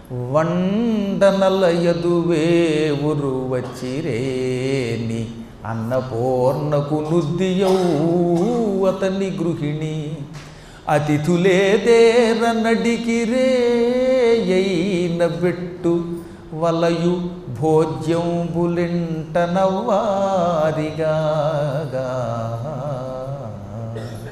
వండనలయదువేవురు వచ్చిరేని అన్నపూర్ణకు నుద్దియవు అతని గృహిణి అతిథులేదేర నడికిరేయైన పెట్టు వలయు భోజ్యంబులింటనవారిగా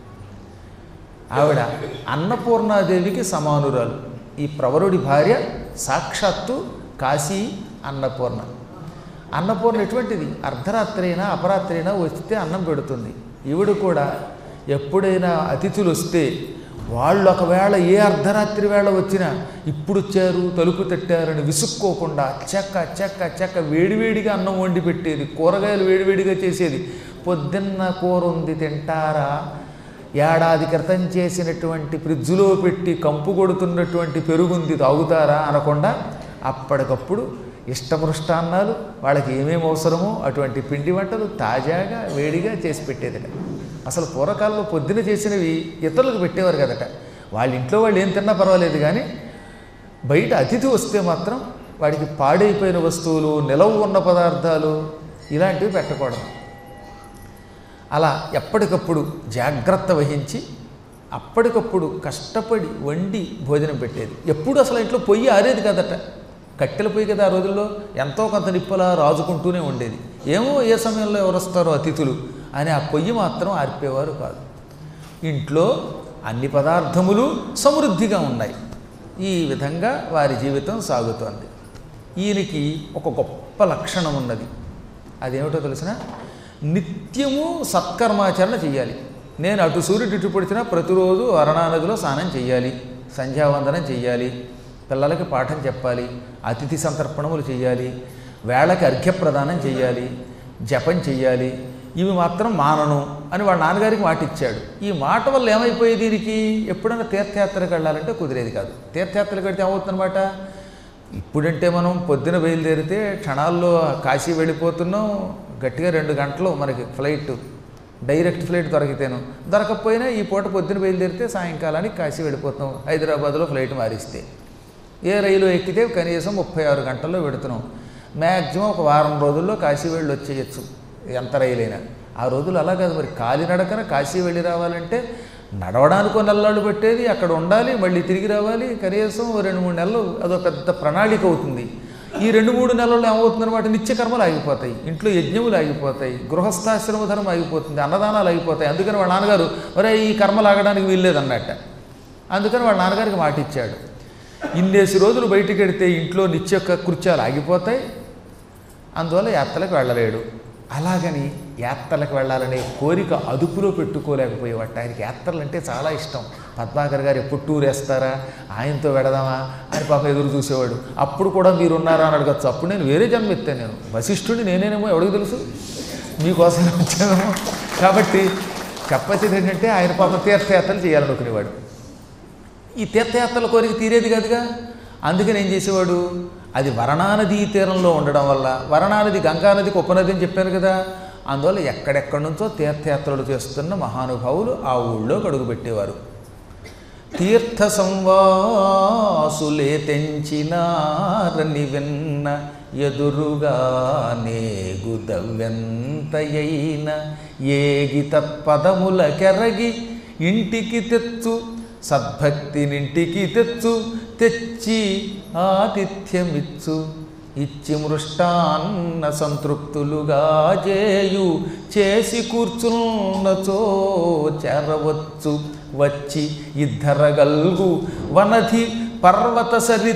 ఆవిడ అన్నపూర్ణాదేవికి సమానురాలు ఈ ప్రవరుడి భార్య సాక్షాత్తు కాశీ అన్నపూర్ణ అన్నపూర్ణ ఎటువంటిది అర్ధరాత్రి అయినా అపరాత్రి అయినా వస్తే అన్నం పెడుతుంది ఈవిడ కూడా ఎప్పుడైనా అతిథులు వస్తే వాళ్ళు ఒకవేళ ఏ అర్ధరాత్రి వేళ వచ్చినా ఇప్పుడు వచ్చారు తలుపు తట్టారని విసుక్కోకుండా చెక్క చెక్క చెక్క వేడివేడిగా అన్నం వండి పెట్టేది కూరగాయలు వేడివేడిగా చేసేది పొద్దున్న కూర ఉంది తింటారా ఏడాది క్రితం చేసినటువంటి ఫ్రిడ్జ్లో పెట్టి కంపు కొడుతున్నటువంటి పెరుగుంది తాగుతారా అనకుండా అప్పటికప్పుడు ఇష్టమృష్టాన్నాలు వాళ్ళకి ఏమేమి అవసరమో అటువంటి పిండి వంటలు తాజాగా వేడిగా చేసి పెట్టేదట అసలు పూర్వకాలంలో పొద్దున చేసినవి ఇతరులకు పెట్టేవారు కదట వాళ్ళ ఇంట్లో వాళ్ళు ఏం తిన్నా పర్వాలేదు కానీ బయట అతిథి వస్తే మాత్రం వాడికి పాడైపోయిన వస్తువులు నిలవ ఉన్న పదార్థాలు ఇలాంటివి పెట్టకూడదు అలా ఎప్పటికప్పుడు జాగ్రత్త వహించి అప్పటికప్పుడు కష్టపడి వండి భోజనం పెట్టేది ఎప్పుడు అసలు ఇంట్లో పొయ్యి ఆరేది కదట కట్టెల పొయ్యి కదా ఆ రోజుల్లో ఎంతో కొంత నిప్పులా రాజుకుంటూనే ఉండేది ఏమో ఏ సమయంలో ఎవరు వస్తారో అతిథులు అని ఆ పొయ్యి మాత్రం ఆర్పేవారు కాదు ఇంట్లో అన్ని పదార్థములు సమృద్ధిగా ఉన్నాయి ఈ విధంగా వారి జీవితం సాగుతోంది ఈయనకి ఒక గొప్ప లక్షణం ఉన్నది అదేమిటో తెలిసిన నిత్యము సత్కర్మాచరణ చేయాలి నేను అటు సూర్యుడు ఇటు పొడిచినా ప్రతిరోజు అరణానదిలో స్నానం చేయాలి సంధ్యావందనం చేయాలి పిల్లలకి పాఠం చెప్పాలి అతిథి సంతర్పణములు చేయాలి వేళకి అర్ఘ్యప్రదానం చేయాలి జపం చెయ్యాలి ఇవి మాత్రం మానను అని వాళ్ళ నాన్నగారికి మాట ఇచ్చాడు ఈ మాట వల్ల ఏమైపోయేది దీనికి ఎప్పుడైనా తీర్థయాత్రకు వెళ్ళాలంటే కుదిరేది కాదు తీర్థయాత్రలకు వెళ్తే ఏమవుతుందన్నమాట ఇప్పుడంటే మనం పొద్దున బయలుదేరితే క్షణాల్లో కాశీ వెళ్ళిపోతున్నాం గట్టిగా రెండు గంటలు మనకి ఫ్లైట్ డైరెక్ట్ ఫ్లైట్ దొరికితేను దొరకకపోయినా ఈ పూట పొద్దున బయలుదేరితే సాయంకాలానికి కాశీ వెళ్ళిపోతున్నాం హైదరాబాద్లో ఫ్లైట్ మారిస్తే ఏ రైలు ఎక్కితే కనీసం ముప్పై ఆరు గంటల్లో పెడుతున్నాం మ్యాక్సిమం ఒక వారం రోజుల్లో కాశీ వెళ్ళి వచ్చేయచ్చు ఎంత రైలైనా ఆ రోజులు అలా కాదు మరి కాలినడకన కాశీ వెళ్ళి రావాలంటే నడవడానికి నెలలు పెట్టేది అక్కడ ఉండాలి మళ్ళీ తిరిగి రావాలి కనీసం ఓ రెండు మూడు నెలలు అదో పెద్ద ప్రణాళిక అవుతుంది ఈ రెండు మూడు నెలల్లో ఏమవుతుందన్నమాట నిత్యకర్మలు ఆగిపోతాయి ఇంట్లో యజ్ఞములు ఆగిపోతాయి గృహస్థాశ్రమ ధర్మం ఆగిపోతుంది అన్నదానాలు ఆగిపోతాయి అందుకని వాళ్ళ నాన్నగారు ఒరే ఈ కర్మలు ఆగడానికి వీల్లేదన్నట్ట అందుకని వాళ్ళ నాన్నగారికి మాట ఇచ్చాడు ఇన్నేసి రోజులు బయటికి వెడితే ఇంట్లో నిత్య కృత్యాలు ఆగిపోతాయి అందువల్ల యాత్రలకు వెళ్ళలేడు అలాగని యాత్రలకు వెళ్ళాలనే కోరిక అదుపులో పెట్టుకోలేకపోయేవాట ఆయనకి యాత్రలు అంటే చాలా ఇష్టం పద్మాకర్ గారు ఎప్పుడు టూర్ వేస్తారా ఆయనతో వెడదామా అని పాప ఎదురు చూసేవాడు అప్పుడు కూడా మీరు ఉన్నారా అని అడగచ్చు అప్పుడు నేను వేరే జన్మ ఎత్తాను నేను వశిష్ఠుడిని నేనేనేమో ఎవడికి తెలుసు మీకోసం వచ్చానేమో కాబట్టి చెప్పచ్చేది ఏంటంటే ఆయన పాప తీర్థయాత్రలు చేయాలనుకునేవాడు ఈ తీర్థయాత్రల కోరిక తీరేది కాదుగా అందుకని ఏం చేసేవాడు అది వరణానదీ తీరంలో ఉండడం వల్ల వరణానది గంగానదికి ఉపనది అని చెప్పాను కదా అందువల్ల ఎక్కడెక్కడి నుంచో తీర్థయాత్రలు చేస్తున్న మహానుభావులు ఆ ఊళ్ళో అడుగు పెట్టేవారు తీర్థ సంవాసులే తెంచినారని విన్న ఎదురుగా నేగుదవ్యంతయైన ఏగి తత్పదముల కెరగి ఇంటికి తెచ్చు సద్భక్తినింటికి తెచ్చు తెచ్చి ఆతిథ్యమిచ్చు ఇచ్చి మృష్టాన్న సంతృప్తులుగా చేయు చేసి కూర్చున్నచో చేరవచ్చు వచ్చి ఇద్దరగల్గు వనధి పర్వత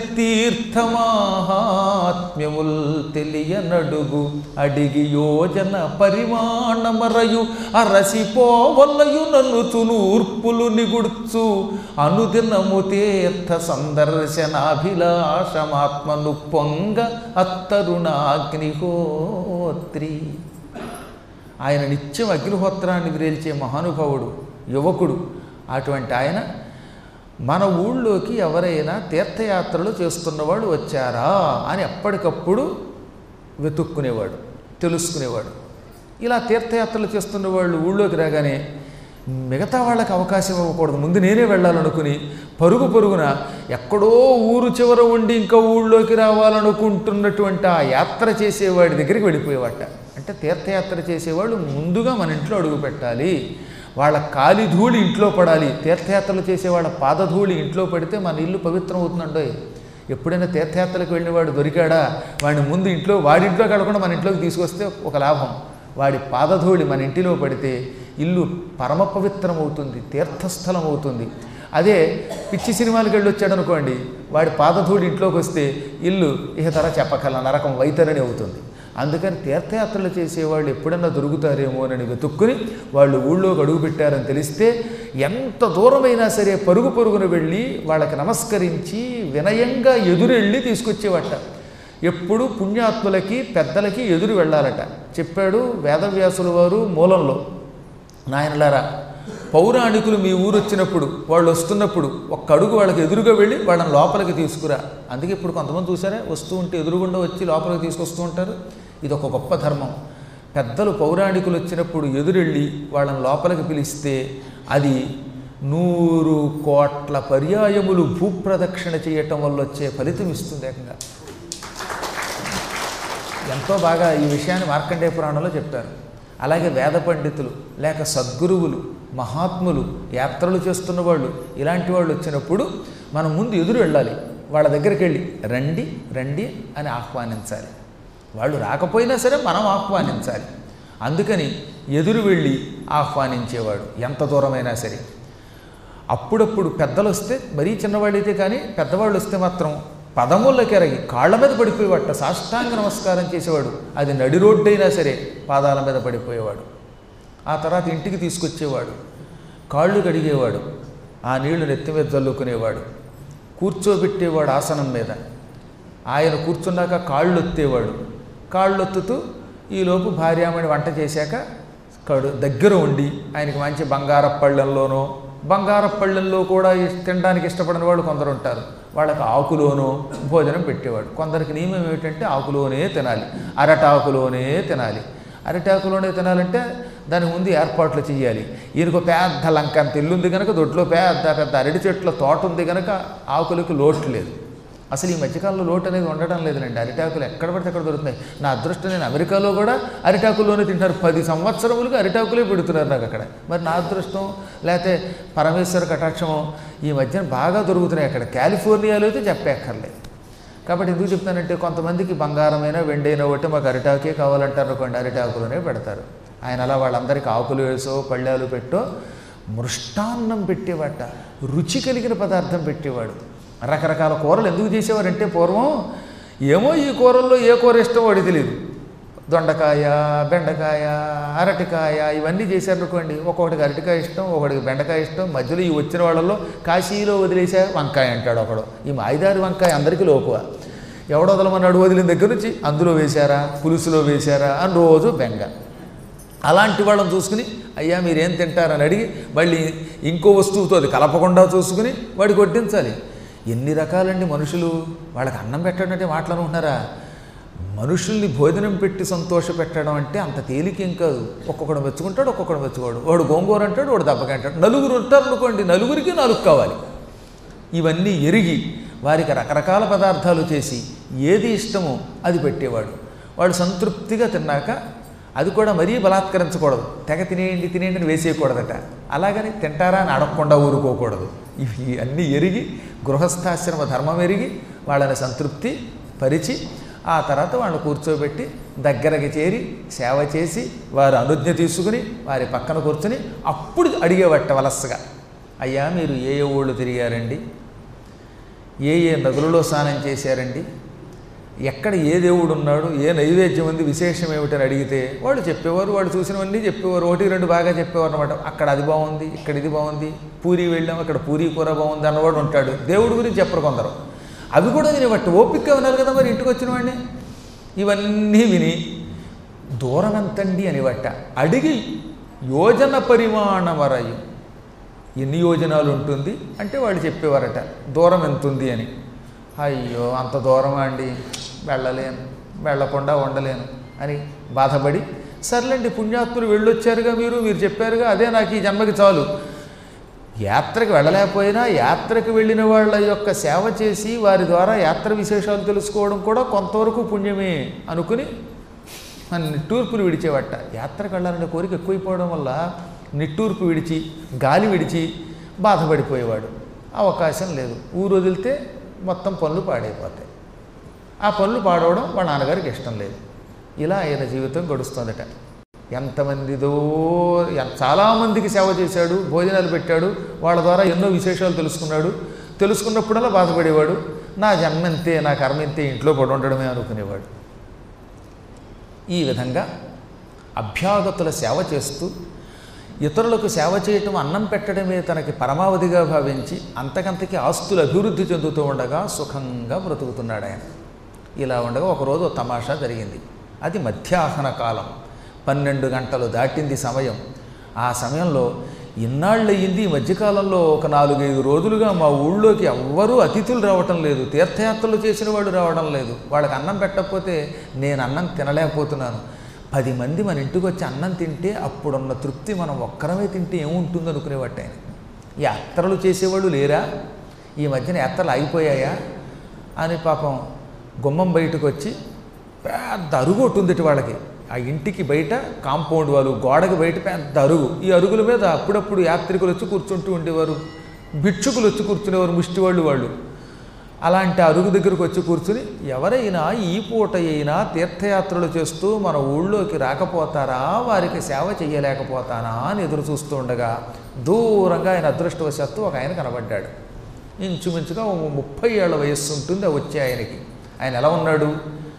సరితీర్థమాహాత్మ్యముల్ తెలియనడుగు అడిగి యోజన పరిమాణమరయు అరసిపోవలయు నన్ను తునూర్పులు నిగుడ్చు అనుదినము తీర్థ సందర్శనాభిలాషమాత్మను పొంగ అత్తరుణాగ్నిహోత్రి ఆయన నిత్యం అగ్నిహోత్రాన్ని విరేల్చే మహానుభావుడు యువకుడు అటువంటి ఆయన మన ఊళ్ళోకి ఎవరైనా తీర్థయాత్రలు చేస్తున్నవాడు వచ్చారా అని ఎప్పటికప్పుడు వెతుక్కునేవాడు తెలుసుకునేవాడు ఇలా తీర్థయాత్రలు చేస్తున్న వాళ్ళు ఊళ్ళోకి రాగానే మిగతా వాళ్ళకి అవకాశం ఇవ్వకూడదు ముందు నేనే వెళ్ళాలనుకుని పరుగు పరుగున ఎక్కడో ఊరు చివర ఉండి ఇంకా ఊళ్ళోకి రావాలనుకుంటున్నటువంటి ఆ యాత్ర చేసేవాడి దగ్గరికి వెళ్ళిపోయేవాట అంటే తీర్థయాత్ర చేసేవాళ్ళు ముందుగా మన ఇంట్లో అడుగు పెట్టాలి వాళ్ళ కాలి ధూళి ఇంట్లో పడాలి తీర్థయాత్రలు చేసే వాళ్ళ పాదధూళి ఇంట్లో పడితే మన ఇల్లు పవిత్రం అవుతుందండోయ్ ఎప్పుడైనా తీర్థయాత్రలకు వెళ్ళినవాడు దొరికాడా వాడిని ముందు ఇంట్లో వాడింట్లో కలకుండా మన ఇంట్లోకి తీసుకొస్తే ఒక లాభం వాడి పాదధూళి మన ఇంటిలో పడితే ఇల్లు పరమ పవిత్రం అవుతుంది తీర్థస్థలం అవుతుంది అదే పిచ్చి సినిమాలకు వెళ్ళి వచ్చాడు అనుకోండి వాడి పాదధూళి ఇంట్లోకి వస్తే ఇల్లు ఇక తర చెప్పకల నరకం వైతరని అవుతుంది అందుకని తీర్థయాత్రలు చేసేవాళ్ళు ఎప్పుడన్నా దొరుకుతారేమోనని వెతుక్కుని వాళ్ళు ఊళ్ళోకి అడుగు పెట్టారని తెలిస్తే ఎంత దూరమైనా సరే పరుగు పరుగున వెళ్ళి వాళ్ళకి నమస్కరించి వినయంగా ఎదురెళ్ళి తీసుకొచ్చేవట ఎప్పుడు పుణ్యాత్ములకి పెద్దలకి ఎదురు వెళ్ళాలట చెప్పాడు వేదవ్యాసుల వారు మూలంలో నాయనలారా పౌరాణికులు మీ ఊరు వచ్చినప్పుడు వాళ్ళు వస్తున్నప్పుడు ఒక్క అడుగు వాళ్ళకి ఎదురుగా వెళ్ళి వాళ్ళని లోపలికి తీసుకురా అందుకే ఇప్పుడు కొంతమంది చూసారా వస్తూ ఉంటే ఎదురుగుండా వచ్చి లోపలికి తీసుకొస్తూ ఉంటారు ఇది ఒక గొప్ప ధర్మం పెద్దలు పౌరాణికులు వచ్చినప్పుడు ఎదురెళ్ళి వాళ్ళని లోపలికి పిలిస్తే అది నూరు కోట్ల పర్యాయములు భూప్రదక్షిణ చేయటం వల్ల వచ్చే ఫలితం ఇస్తుంది ఏకంగా ఎంతో బాగా ఈ విషయాన్ని మార్కండేయ పురాణంలో చెప్పారు అలాగే వేద పండితులు లేక సద్గురువులు మహాత్ములు యాత్రలు చేస్తున్న వాళ్ళు ఇలాంటి వాళ్ళు వచ్చినప్పుడు మనం ముందు ఎదురు వెళ్ళాలి వాళ్ళ దగ్గరికి వెళ్ళి రండి రండి అని ఆహ్వానించాలి వాళ్ళు రాకపోయినా సరే మనం ఆహ్వానించాలి అందుకని ఎదురు వెళ్ళి ఆహ్వానించేవాడు ఎంత దూరమైనా సరే అప్పుడప్పుడు పెద్దలు వస్తే మరీ చిన్నవాళ్ళైతే కానీ పెద్దవాళ్ళు వస్తే మాత్రం పదముళ్ళకి ఎరగి కాళ్ళ మీద పడిపోయేవాట సాష్టాంగ నమస్కారం చేసేవాడు అది నడి రోడ్డైనా సరే పాదాల మీద పడిపోయేవాడు ఆ తర్వాత ఇంటికి తీసుకొచ్చేవాడు కాళ్ళు కడిగేవాడు ఆ నీళ్లు నెత్తి మీద చల్లుకునేవాడు కూర్చోబెట్టేవాడు ఆసనం మీద ఆయన కూర్చున్నాక కాళ్ళు ఒత్తేవాడు కాళ్ళు ఒత్తుతూ ఈలోపు భార్యామణి వంట చేశాక కడు దగ్గర ఉండి ఆయనకి మంచి బంగారపు పళ్ళెంలోనో బంగారపు పళ్ళెంలో కూడా ఇష్- తినడానికి ఇష్టపడిన వాళ్ళు కొందరు ఉంటారు వాళ్ళకి ఆకులోనో భోజనం పెట్టేవాడు కొందరికి నియమం ఏమిటంటే ఆకులోనే తినాలి అరటాకులోనే తినాలి అరటాకులోనే తినాలంటే దానికి ముందు ఏర్పాట్లు చేయాలి ఈయనకు పెద్ద లంక అంత ఇల్లుంది కనుక దొడ్లో పెద్ద పెద్ద అరటి చెట్ల తోట ఉంది కనుక ఆకులకు లోటు లేదు అసలు ఈ మధ్యకాలంలో లోటు అనేది ఉండడం లేదులేండి అరిటాకులు ఎక్కడ పడితే అక్కడ దొరుకుతున్నాయి నా అదృష్టం నేను అమెరికాలో కూడా అరిటాకుల్లోనే తింటారు పది సంవత్సరములుగా అరిటాకులే పెడుతున్నారు నాకు అక్కడ మరి నా అదృష్టం లేకపోతే పరమేశ్వర కటాక్షమో ఈ మధ్యన బాగా దొరుకుతున్నాయి అక్కడ కాలిఫోర్నియాలో అయితే చెప్పేక్కర్లేదు కాబట్టి ఎందుకు చెప్తానంటే కొంతమందికి బంగారమైన వెండైన ఒకటి మాకు అరిటాకే కావాలంటారు అనుకోండి అరిటాకులోనే పెడతారు ఆయన అలా వాళ్ళందరికీ ఆకులు వేసో పళ్ళాలు పెట్టో మృష్టాన్నం పెట్టేవాట రుచి కలిగిన పదార్థం పెట్టేవాడు రకరకాల కూరలు ఎందుకు చేసేవారంటే పూర్వం ఏమో ఈ కూరల్లో ఏ కూర ఇష్టం వాడికి తెలియదు దొండకాయ బెండకాయ అరటికాయ ఇవన్నీ చేశారనుకోండి ఒక్కొక్కటికి అరటికాయ ఇష్టం ఒకటికి బెండకాయ ఇష్టం మధ్యలో ఈ వచ్చిన వాళ్ళలో కాశీలో వదిలేసా వంకాయ అంటాడు ఒకడు ఈ మాయిదారి వంకాయ అందరికీ లోకువ ఎవడో వదలమన్నాడు వదిలిన దగ్గర నుంచి అందులో వేశారా పులుసులో వేశారా అని రోజు బెంగ అలాంటి వాళ్ళని చూసుకుని అయ్యా మీరేం తింటారని అడిగి మళ్ళీ ఇంకో వస్తువుతో అది కలపకుండా చూసుకుని వాడికి వడ్డించాలి ఎన్ని రకాలండి మనుషులు వాళ్ళకి అన్నం పెట్టడం అంటే మాట్లాడుకుంటున్నారా మనుషుల్ని భోజనం పెట్టి సంతోష పెట్టడం అంటే అంత తేలికేం కాదు ఒక్కొక్కడు మెచ్చుకుంటాడు ఒక్కొక్కడు మెచ్చుకోడు వాడు గోంగూర అంటాడు వాడు దెబ్బకి అంటాడు నలుగురు ఉంటారు అనుకోండి నలుగురికి నాలుగు కావాలి ఇవన్నీ ఎరిగి వారికి రకరకాల పదార్థాలు చేసి ఏది ఇష్టమో అది పెట్టేవాడు వాడు సంతృప్తిగా తిన్నాక అది కూడా మరీ బలాత్కరించకూడదు తెగ తినేయండి తినేయండి అని వేసేయకూడదట అలాగని తింటారా అని అడగకుండా ఊరుకోకూడదు ఇవి అన్నీ ఎరిగి గృహస్థాశ్రమ ధర్మం ఎరిగి వాళ్ళని సంతృప్తి పరిచి ఆ తర్వాత వాళ్ళని కూర్చోబెట్టి దగ్గరకి చేరి సేవ చేసి వారు అనుజ్ఞ తీసుకుని వారి పక్కన కూర్చుని అప్పుడు అడిగేవట్ట వలసగా అయ్యా మీరు ఏ ఏ ఊళ్ళు తిరిగారండి ఏ ఏ నదులలో స్నానం చేశారండి ఎక్కడ ఏ దేవుడు ఉన్నాడు ఏ నైవేద్యం ఉంది విశేషం ఏమిటని అడిగితే వాళ్ళు చెప్పేవారు వాళ్ళు చూసినవన్నీ చెప్పేవారు ఒకటి రెండు బాగా చెప్పేవారు అనమాట అక్కడ అది బాగుంది ఇక్కడ ఇది బాగుంది పూరి వెళ్ళాం అక్కడ పూరి కూర బాగుంది అన్నవాడు ఉంటాడు దేవుడి గురించి చెప్పరు కొందరు అవి కూడా వినేవట్టు ఓపిక ఉన్నారు కదా మరి ఇంటికి వచ్చిన వాడిని ఇవన్నీ విని దూరం ఎంతండి అనివట్ట అడిగి యోజన పరిమాణమరయు ఎన్ని యోజనాలు ఉంటుంది అంటే వాళ్ళు చెప్పేవారట దూరం ఎంత ఉంది అని అయ్యో అంత దూరమా అండి వెళ్ళలేను వెళ్ళకుండా ఉండలేను అని బాధపడి సర్లేండి పుణ్యాత్ములు వెళ్ళొచ్చారుగా మీరు మీరు చెప్పారుగా అదే నాకు ఈ జన్మకి చాలు యాత్రకు వెళ్ళలేకపోయినా యాత్రకు వెళ్ళిన వాళ్ళ యొక్క సేవ చేసి వారి ద్వారా యాత్ర విశేషాలు తెలుసుకోవడం కూడా కొంతవరకు పుణ్యమే అనుకుని మన నిట్టూర్పులు విడిచేవట యాత్రకు వెళ్ళాలనే కోరిక ఎక్కువైపోవడం వల్ల నిట్టూర్పు విడిచి గాలి విడిచి బాధపడిపోయేవాడు అవకాశం లేదు ఊరు వదిలితే మొత్తం పనులు పాడైపోతాయి ఆ పనులు పాడవడం వాళ్ళ నాన్నగారికి ఇష్టం లేదు ఇలా ఆయన జీవితం గడుస్తుందట ఎంతమందిదో ఎన్- చాలామందికి సేవ చేశాడు భోజనాలు పెట్టాడు వాళ్ళ ద్వారా ఎన్నో విశేషాలు తెలుసుకున్నాడు తెలుసుకున్నప్పుడల్లా బాధపడేవాడు నా జన్మ ఇంతే నా కర్మ ఇంతే ఇంట్లో పడి ఉండడమే అనుకునేవాడు ఈ విధంగా అభ్యాగతుల సేవ చేస్తూ ఇతరులకు సేవ చేయటం అన్నం పెట్టడమే తనకి పరమావధిగా భావించి అంతకంతకి ఆస్తులు అభివృద్ధి చెందుతూ ఉండగా సుఖంగా బ్రతుకుతున్నాడు ఆయన ఇలా ఉండగా ఒకరోజు ఓ తమాషా జరిగింది అది మధ్యాహ్న కాలం పన్నెండు గంటలు దాటింది సమయం ఆ సమయంలో ఇన్నాళ్ళు అయ్యింది ఈ మధ్యకాలంలో ఒక నాలుగైదు రోజులుగా మా ఊళ్ళోకి ఎవ్వరూ అతిథులు రావటం లేదు తీర్థయాత్రలు చేసిన వాళ్ళు రావడం లేదు వాళ్ళకి అన్నం పెట్టకపోతే నేను అన్నం తినలేకపోతున్నాను పది మంది మన ఇంటికి వచ్చి అన్నం తింటే అప్పుడున్న తృప్తి మనం ఒక్కరమే తింటే ఏముంటుంది అనుకునేవాటి ఆయన ఈ యాత్రలు చేసేవాళ్ళు లేరా ఈ మధ్యన యాత్రలు ఆగిపోయాయా అని పాపం గుమ్మం బయటకు వచ్చి పెద్ద అరుగు ఒకటి ఉందిటి వాళ్ళకి ఆ ఇంటికి బయట కాంపౌండ్ వాళ్ళు గోడకి బయట పెద్ద అరుగు ఈ అరుగుల మీద అప్పుడప్పుడు యాత్రికులు వచ్చి కూర్చుంటూ ఉండేవారు భిక్షుకులు వచ్చి కూర్చునేవారు ముష్టి వాళ్ళు వాళ్ళు అలాంటి అరుగు దగ్గరకు వచ్చి కూర్చుని ఎవరైనా ఈ పూట అయినా తీర్థయాత్రలు చేస్తూ మన ఊళ్ళోకి రాకపోతారా వారికి సేవ చేయలేకపోతానా అని ఎదురు చూస్తూ ఉండగా దూరంగా ఆయన అదృష్టవశాత్తు ఒక ఆయన కనబడ్డాడు ఇంచుమించుగా ఓ ముప్పై ఏళ్ళ వయస్సు ఉంటుంది ఆ వచ్చే ఆయనకి ఆయన ఎలా ఉన్నాడు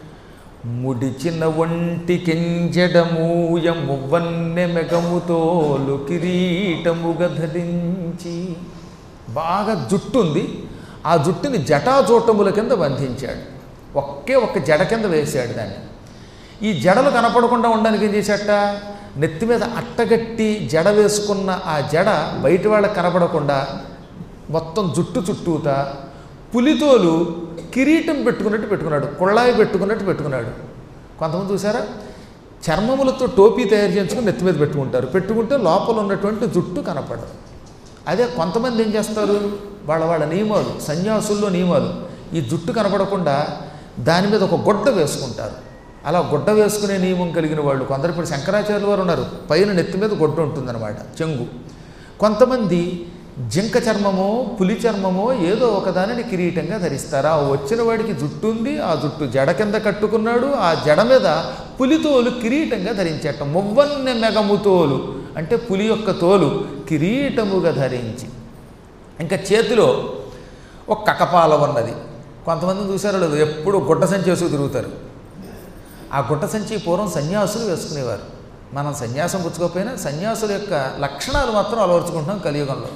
ముడిచిన ఒంటి కెంజడమూయ మువ్వన్నె మెగముతోలు కిరీటముగ ధరించి బాగా జుట్టు ఉంది ఆ జుట్టుని జటాజూటముల కింద బంధించాడు ఒకే ఒక్క జడ కింద వేశాడు దాన్ని ఈ జడలు కనపడకుండా ఉండడానికి ఏం చేశాట నెత్తి మీద అట్టగట్టి జడ వేసుకున్న ఆ జడ బయట వాళ్ళకి కనపడకుండా మొత్తం జుట్టు చుట్టూతా పులితోలు కిరీటం పెట్టుకున్నట్టు పెట్టుకున్నాడు కుళ్ళాయి పెట్టుకున్నట్టు పెట్టుకున్నాడు కొంతమంది చూసారా చర్మములతో టోపీ తయారు చేయించుకుని నెత్తి మీద పెట్టుకుంటారు పెట్టుకుంటే లోపల ఉన్నటువంటి జుట్టు కనపడదు అదే కొంతమంది ఏం చేస్తారు వాళ్ళ వాళ్ళ నియమాలు సన్యాసుల్లో నియమాలు ఈ జుట్టు కనపడకుండా దాని మీద ఒక గుడ్డ వేసుకుంటారు అలా గుడ్డ వేసుకునే నియమం కలిగిన వాళ్ళు కొందరు ఇప్పుడు శంకరాచార్యుల వారు ఉన్నారు పైన నెత్తి మీద గుడ్డ ఉంటుందన్నమాట చెంగు కొంతమంది జింక చర్మమో పులి చర్మమో ఏదో ఒకదానిని కిరీటంగా ధరిస్తారు ఆ వచ్చిన వాడికి జుట్టు ఉంది ఆ జుట్టు జడ కింద కట్టుకున్నాడు ఆ జడ మీద పులితోలు కిరీటంగా ధరించేట మువ్వన్నె మెగముతోలు అంటే పులి యొక్క తోలు కిరీటముగా ధరించి ఇంకా చేతిలో ఒక కకపాల ఉన్నది కొంతమంది చూసారో లేదు ఎప్పుడు గుడ్డ సంచి వేసుకు తిరుగుతారు ఆ గుడ్డ సంచి పూర్వం సన్యాసులు వేసుకునేవారు మనం సన్యాసం పుచ్చుకోకపోయినా సన్యాసుల యొక్క లక్షణాలు మాత్రం అలవర్చుకుంటున్నాం కలియుగంలో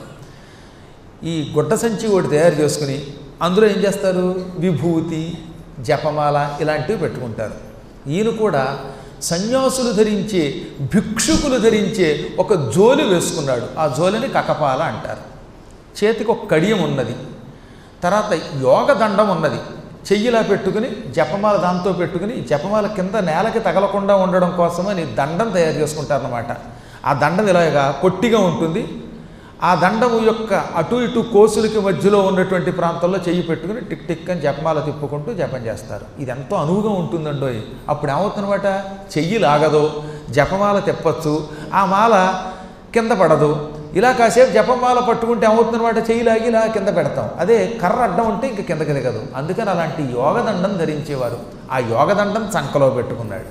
ఈ గుడ్డ సంచి ఒకటి తయారు చేసుకుని అందులో ఏం చేస్తారు విభూతి జపమాల ఇలాంటివి పెట్టుకుంటారు ఈయన కూడా సన్యాసులు ధరించే భిక్షుకులు ధరించే ఒక జోలి వేసుకున్నాడు ఆ జోలిని కకపాల అంటారు చేతికి ఒక కడియం ఉన్నది తర్వాత యోగ దండం ఉన్నది చెయ్యిలా పెట్టుకుని జపమాల దాంతో పెట్టుకుని జపమాల కింద నేలకి తగలకుండా ఉండడం కోసమని దండం తయారు చేసుకుంటారనమాట ఆ దండం ఇలాగా పొట్టిగా ఉంటుంది ఆ దండము యొక్క అటు ఇటు కోసులకి మధ్యలో ఉన్నటువంటి ప్రాంతంలో చెయ్యి పెట్టుకుని టిక్ టిక్ అని జపమాల తిప్పుకుంటూ జపం చేస్తారు ఇది ఎంతో అనువుగా ఉంటుందండోయ్ అప్పుడు ఏమవుతుందన్నమాట చెయ్యి లాగదు జపమాల తిప్పచ్చు ఆ మాల కింద పడదు ఇలా కాసేపు జపమాల పట్టుకుంటే ఏమవుతుందన్నమాట చెయ్యి లాగి ఇలా కింద పెడతాం అదే కర్ర అడ్డం ఉంటే ఇంక కిందకి దిగదు అందుకని అలాంటి యోగదండం ధరించేవారు ఆ యోగదండం చంకలో పెట్టుకున్నాడు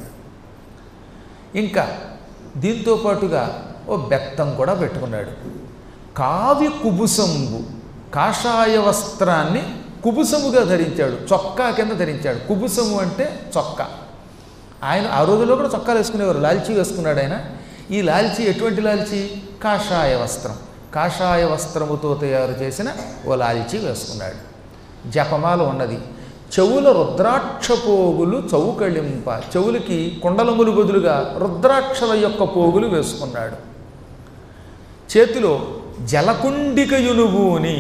ఇంకా దీంతో పాటుగా ఓ బెత్తం కూడా పెట్టుకున్నాడు కావి కుబుసంబు కాషాయ వస్త్రాన్ని కుబుసముగా ధరించాడు చొక్కా కింద ధరించాడు కుబుసము అంటే చొక్కా ఆయన ఆ రోజుల్లో కూడా చొక్కాలు వేసుకునేవారు లాల్చీ వేసుకున్నాడు ఆయన ఈ లాల్చీ ఎటువంటి లాల్చీ కాషాయ వస్త్రం కాషాయ వస్త్రముతో తయారు చేసిన ఓ లాల్చీ వేసుకున్నాడు జపమాల ఉన్నది చెవుల రుద్రాక్ష పోగులు చౌకళింప చెవులకి కుండలములు బదులుగా రుద్రాక్షల యొక్క పోగులు వేసుకున్నాడు చేతిలో జలకుండిక యునుబూని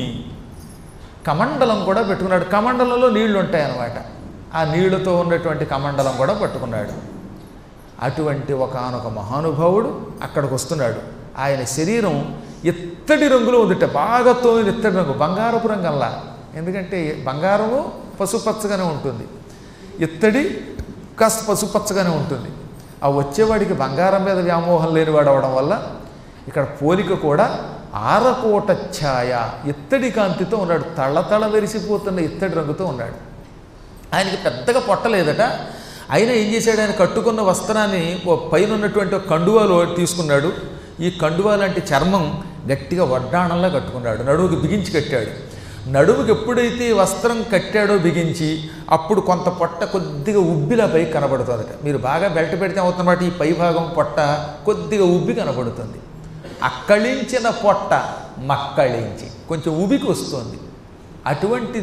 కమండలం కూడా పెట్టుకున్నాడు కమండలంలో నీళ్లు ఉంటాయి అన్నమాట ఆ నీళ్లతో ఉన్నటువంటి కమండలం కూడా పట్టుకున్నాడు అటువంటి ఒకనొక మహానుభావుడు అక్కడికి వస్తున్నాడు ఆయన శరీరం ఇత్తడి రంగులో ఉందిట బాగా తోమిన ఇత్తడి రంగు బంగారపు రంగు అలా ఎందుకంటే బంగారము పసుపచ్చగానే ఉంటుంది ఇత్తడి కాస్త పసుపచ్చగానే ఉంటుంది ఆ వచ్చేవాడికి బంగారం మీద వ్యామోహం లేనివాడు అవడం వల్ల ఇక్కడ పోలిక కూడా ఆరకోట ఛాయ ఇత్తడి కాంతితో ఉన్నాడు తళతళ వెరిసిపోతున్న ఇత్తడి రంగుతో ఉన్నాడు ఆయనకి పెద్దగా పొట్టలేదట అయినా ఏం చేశాడు ఆయన కట్టుకున్న వస్త్రాన్ని ఓ పైన ఉన్నటువంటి ఒక కండువాలో తీసుకున్నాడు ఈ కండువా లాంటి చర్మం గట్టిగా వడ్డాణంలా కట్టుకున్నాడు నడుముకి బిగించి కట్టాడు నడుముకి ఎప్పుడైతే ఈ వస్త్రం కట్టాడో బిగించి అప్పుడు కొంత పొట్ట కొద్దిగా ఉబ్బిలా పై కనబడుతుందట మీరు బాగా బెల్ట్ పెడితే అవుతున్నమాట ఈ పై భాగం పొట్ట కొద్దిగా ఉబ్బి కనబడుతుంది అక్కళించిన పొట్ట మక్కళించి కొంచెం ఉబికి వస్తుంది అటువంటి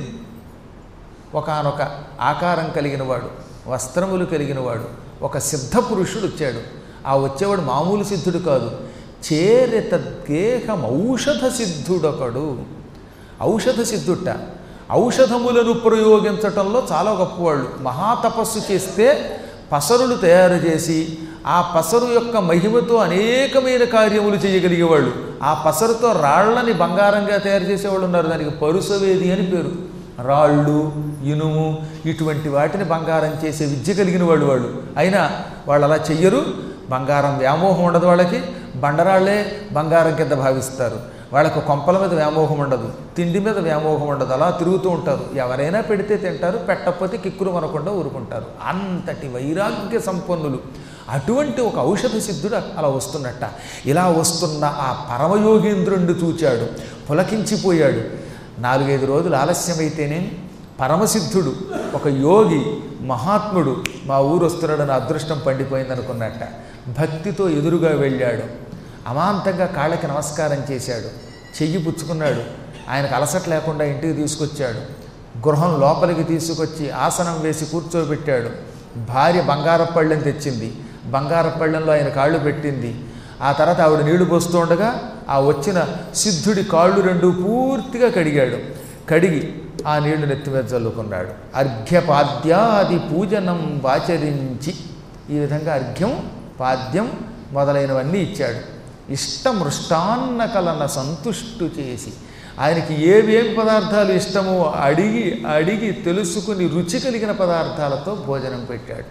ఒకనొక ఆకారం కలిగిన వాడు వస్త్రములు కలిగిన వాడు ఒక సిద్ధ పురుషుడు వచ్చాడు ఆ వచ్చేవాడు మామూలు సిద్ధుడు కాదు చేరిత గేహం ఔషధ సిద్ధుడొకడు ఔషధ సిద్ధుట ఔషధములను ప్రయోగించటంలో చాలా గొప్పవాళ్ళు మహాతపస్సు చేస్తే పసరులు తయారు చేసి ఆ పసరు యొక్క మహిమతో అనేకమైన కార్యములు చేయగలిగేవాళ్ళు ఆ పసరుతో రాళ్ళని బంగారంగా తయారు చేసేవాళ్ళు ఉన్నారు దానికి పరుసవేది అని పేరు రాళ్ళు ఇనుము ఇటువంటి వాటిని బంగారం చేసే విద్య కలిగిన వాళ్ళు వాళ్ళు అయినా వాళ్ళు అలా చెయ్యరు బంగారం వ్యామోహం ఉండదు వాళ్ళకి బండరాళ్లే బంగారం కింద భావిస్తారు వాళ్ళకు కొంపల మీద వ్యామోహం ఉండదు తిండి మీద వ్యామోహం ఉండదు అలా తిరుగుతూ ఉంటారు ఎవరైనా పెడితే తింటారు పెట్టకపోతే కిక్కులు మనకుండా ఊరుకుంటారు అంతటి వైరాగ్య సంపన్నులు అటువంటి ఒక ఔషధ సిద్ధుడు అలా వస్తున్నట్ట ఇలా వస్తున్న ఆ పరమయోగేంద్రుణ్ణి చూచాడు పులకించిపోయాడు నాలుగైదు రోజులు ఆలస్యమైతేనే పరమసిద్ధుడు ఒక యోగి మహాత్ముడు మా ఊరు వస్తున్నాడని అదృష్టం పండిపోయిందనుకున్నట్ట భక్తితో ఎదురుగా వెళ్ళాడు అమాంతంగా కాళ్ళకి నమస్కారం చేశాడు చెయ్యి పుచ్చుకున్నాడు ఆయనకు అలసట లేకుండా ఇంటికి తీసుకొచ్చాడు గృహం లోపలికి తీసుకొచ్చి ఆసనం వేసి కూర్చోబెట్టాడు భార్య బంగారపు పళ్ళెం తెచ్చింది బంగారపు పళ్ళెంలో ఆయన కాళ్ళు పెట్టింది ఆ తర్వాత ఆవిడ నీళ్లు పోస్తూ ఉండగా ఆ వచ్చిన సిద్ధుడి కాళ్ళు రెండు పూర్తిగా కడిగాడు కడిగి ఆ నీళ్లు నెత్తి మీద చల్లుకున్నాడు అర్ఘ్యపాద్యాది పూజనం వాచరించి ఈ విధంగా అర్ఘ్యం పాద్యం మొదలైనవన్నీ ఇచ్చాడు ఇష్టమృష్టాన్న కలన సంతుష్టు చేసి ఆయనకి ఏవేం పదార్థాలు ఇష్టమో అడిగి అడిగి తెలుసుకుని రుచి కలిగిన పదార్థాలతో భోజనం పెట్టాడు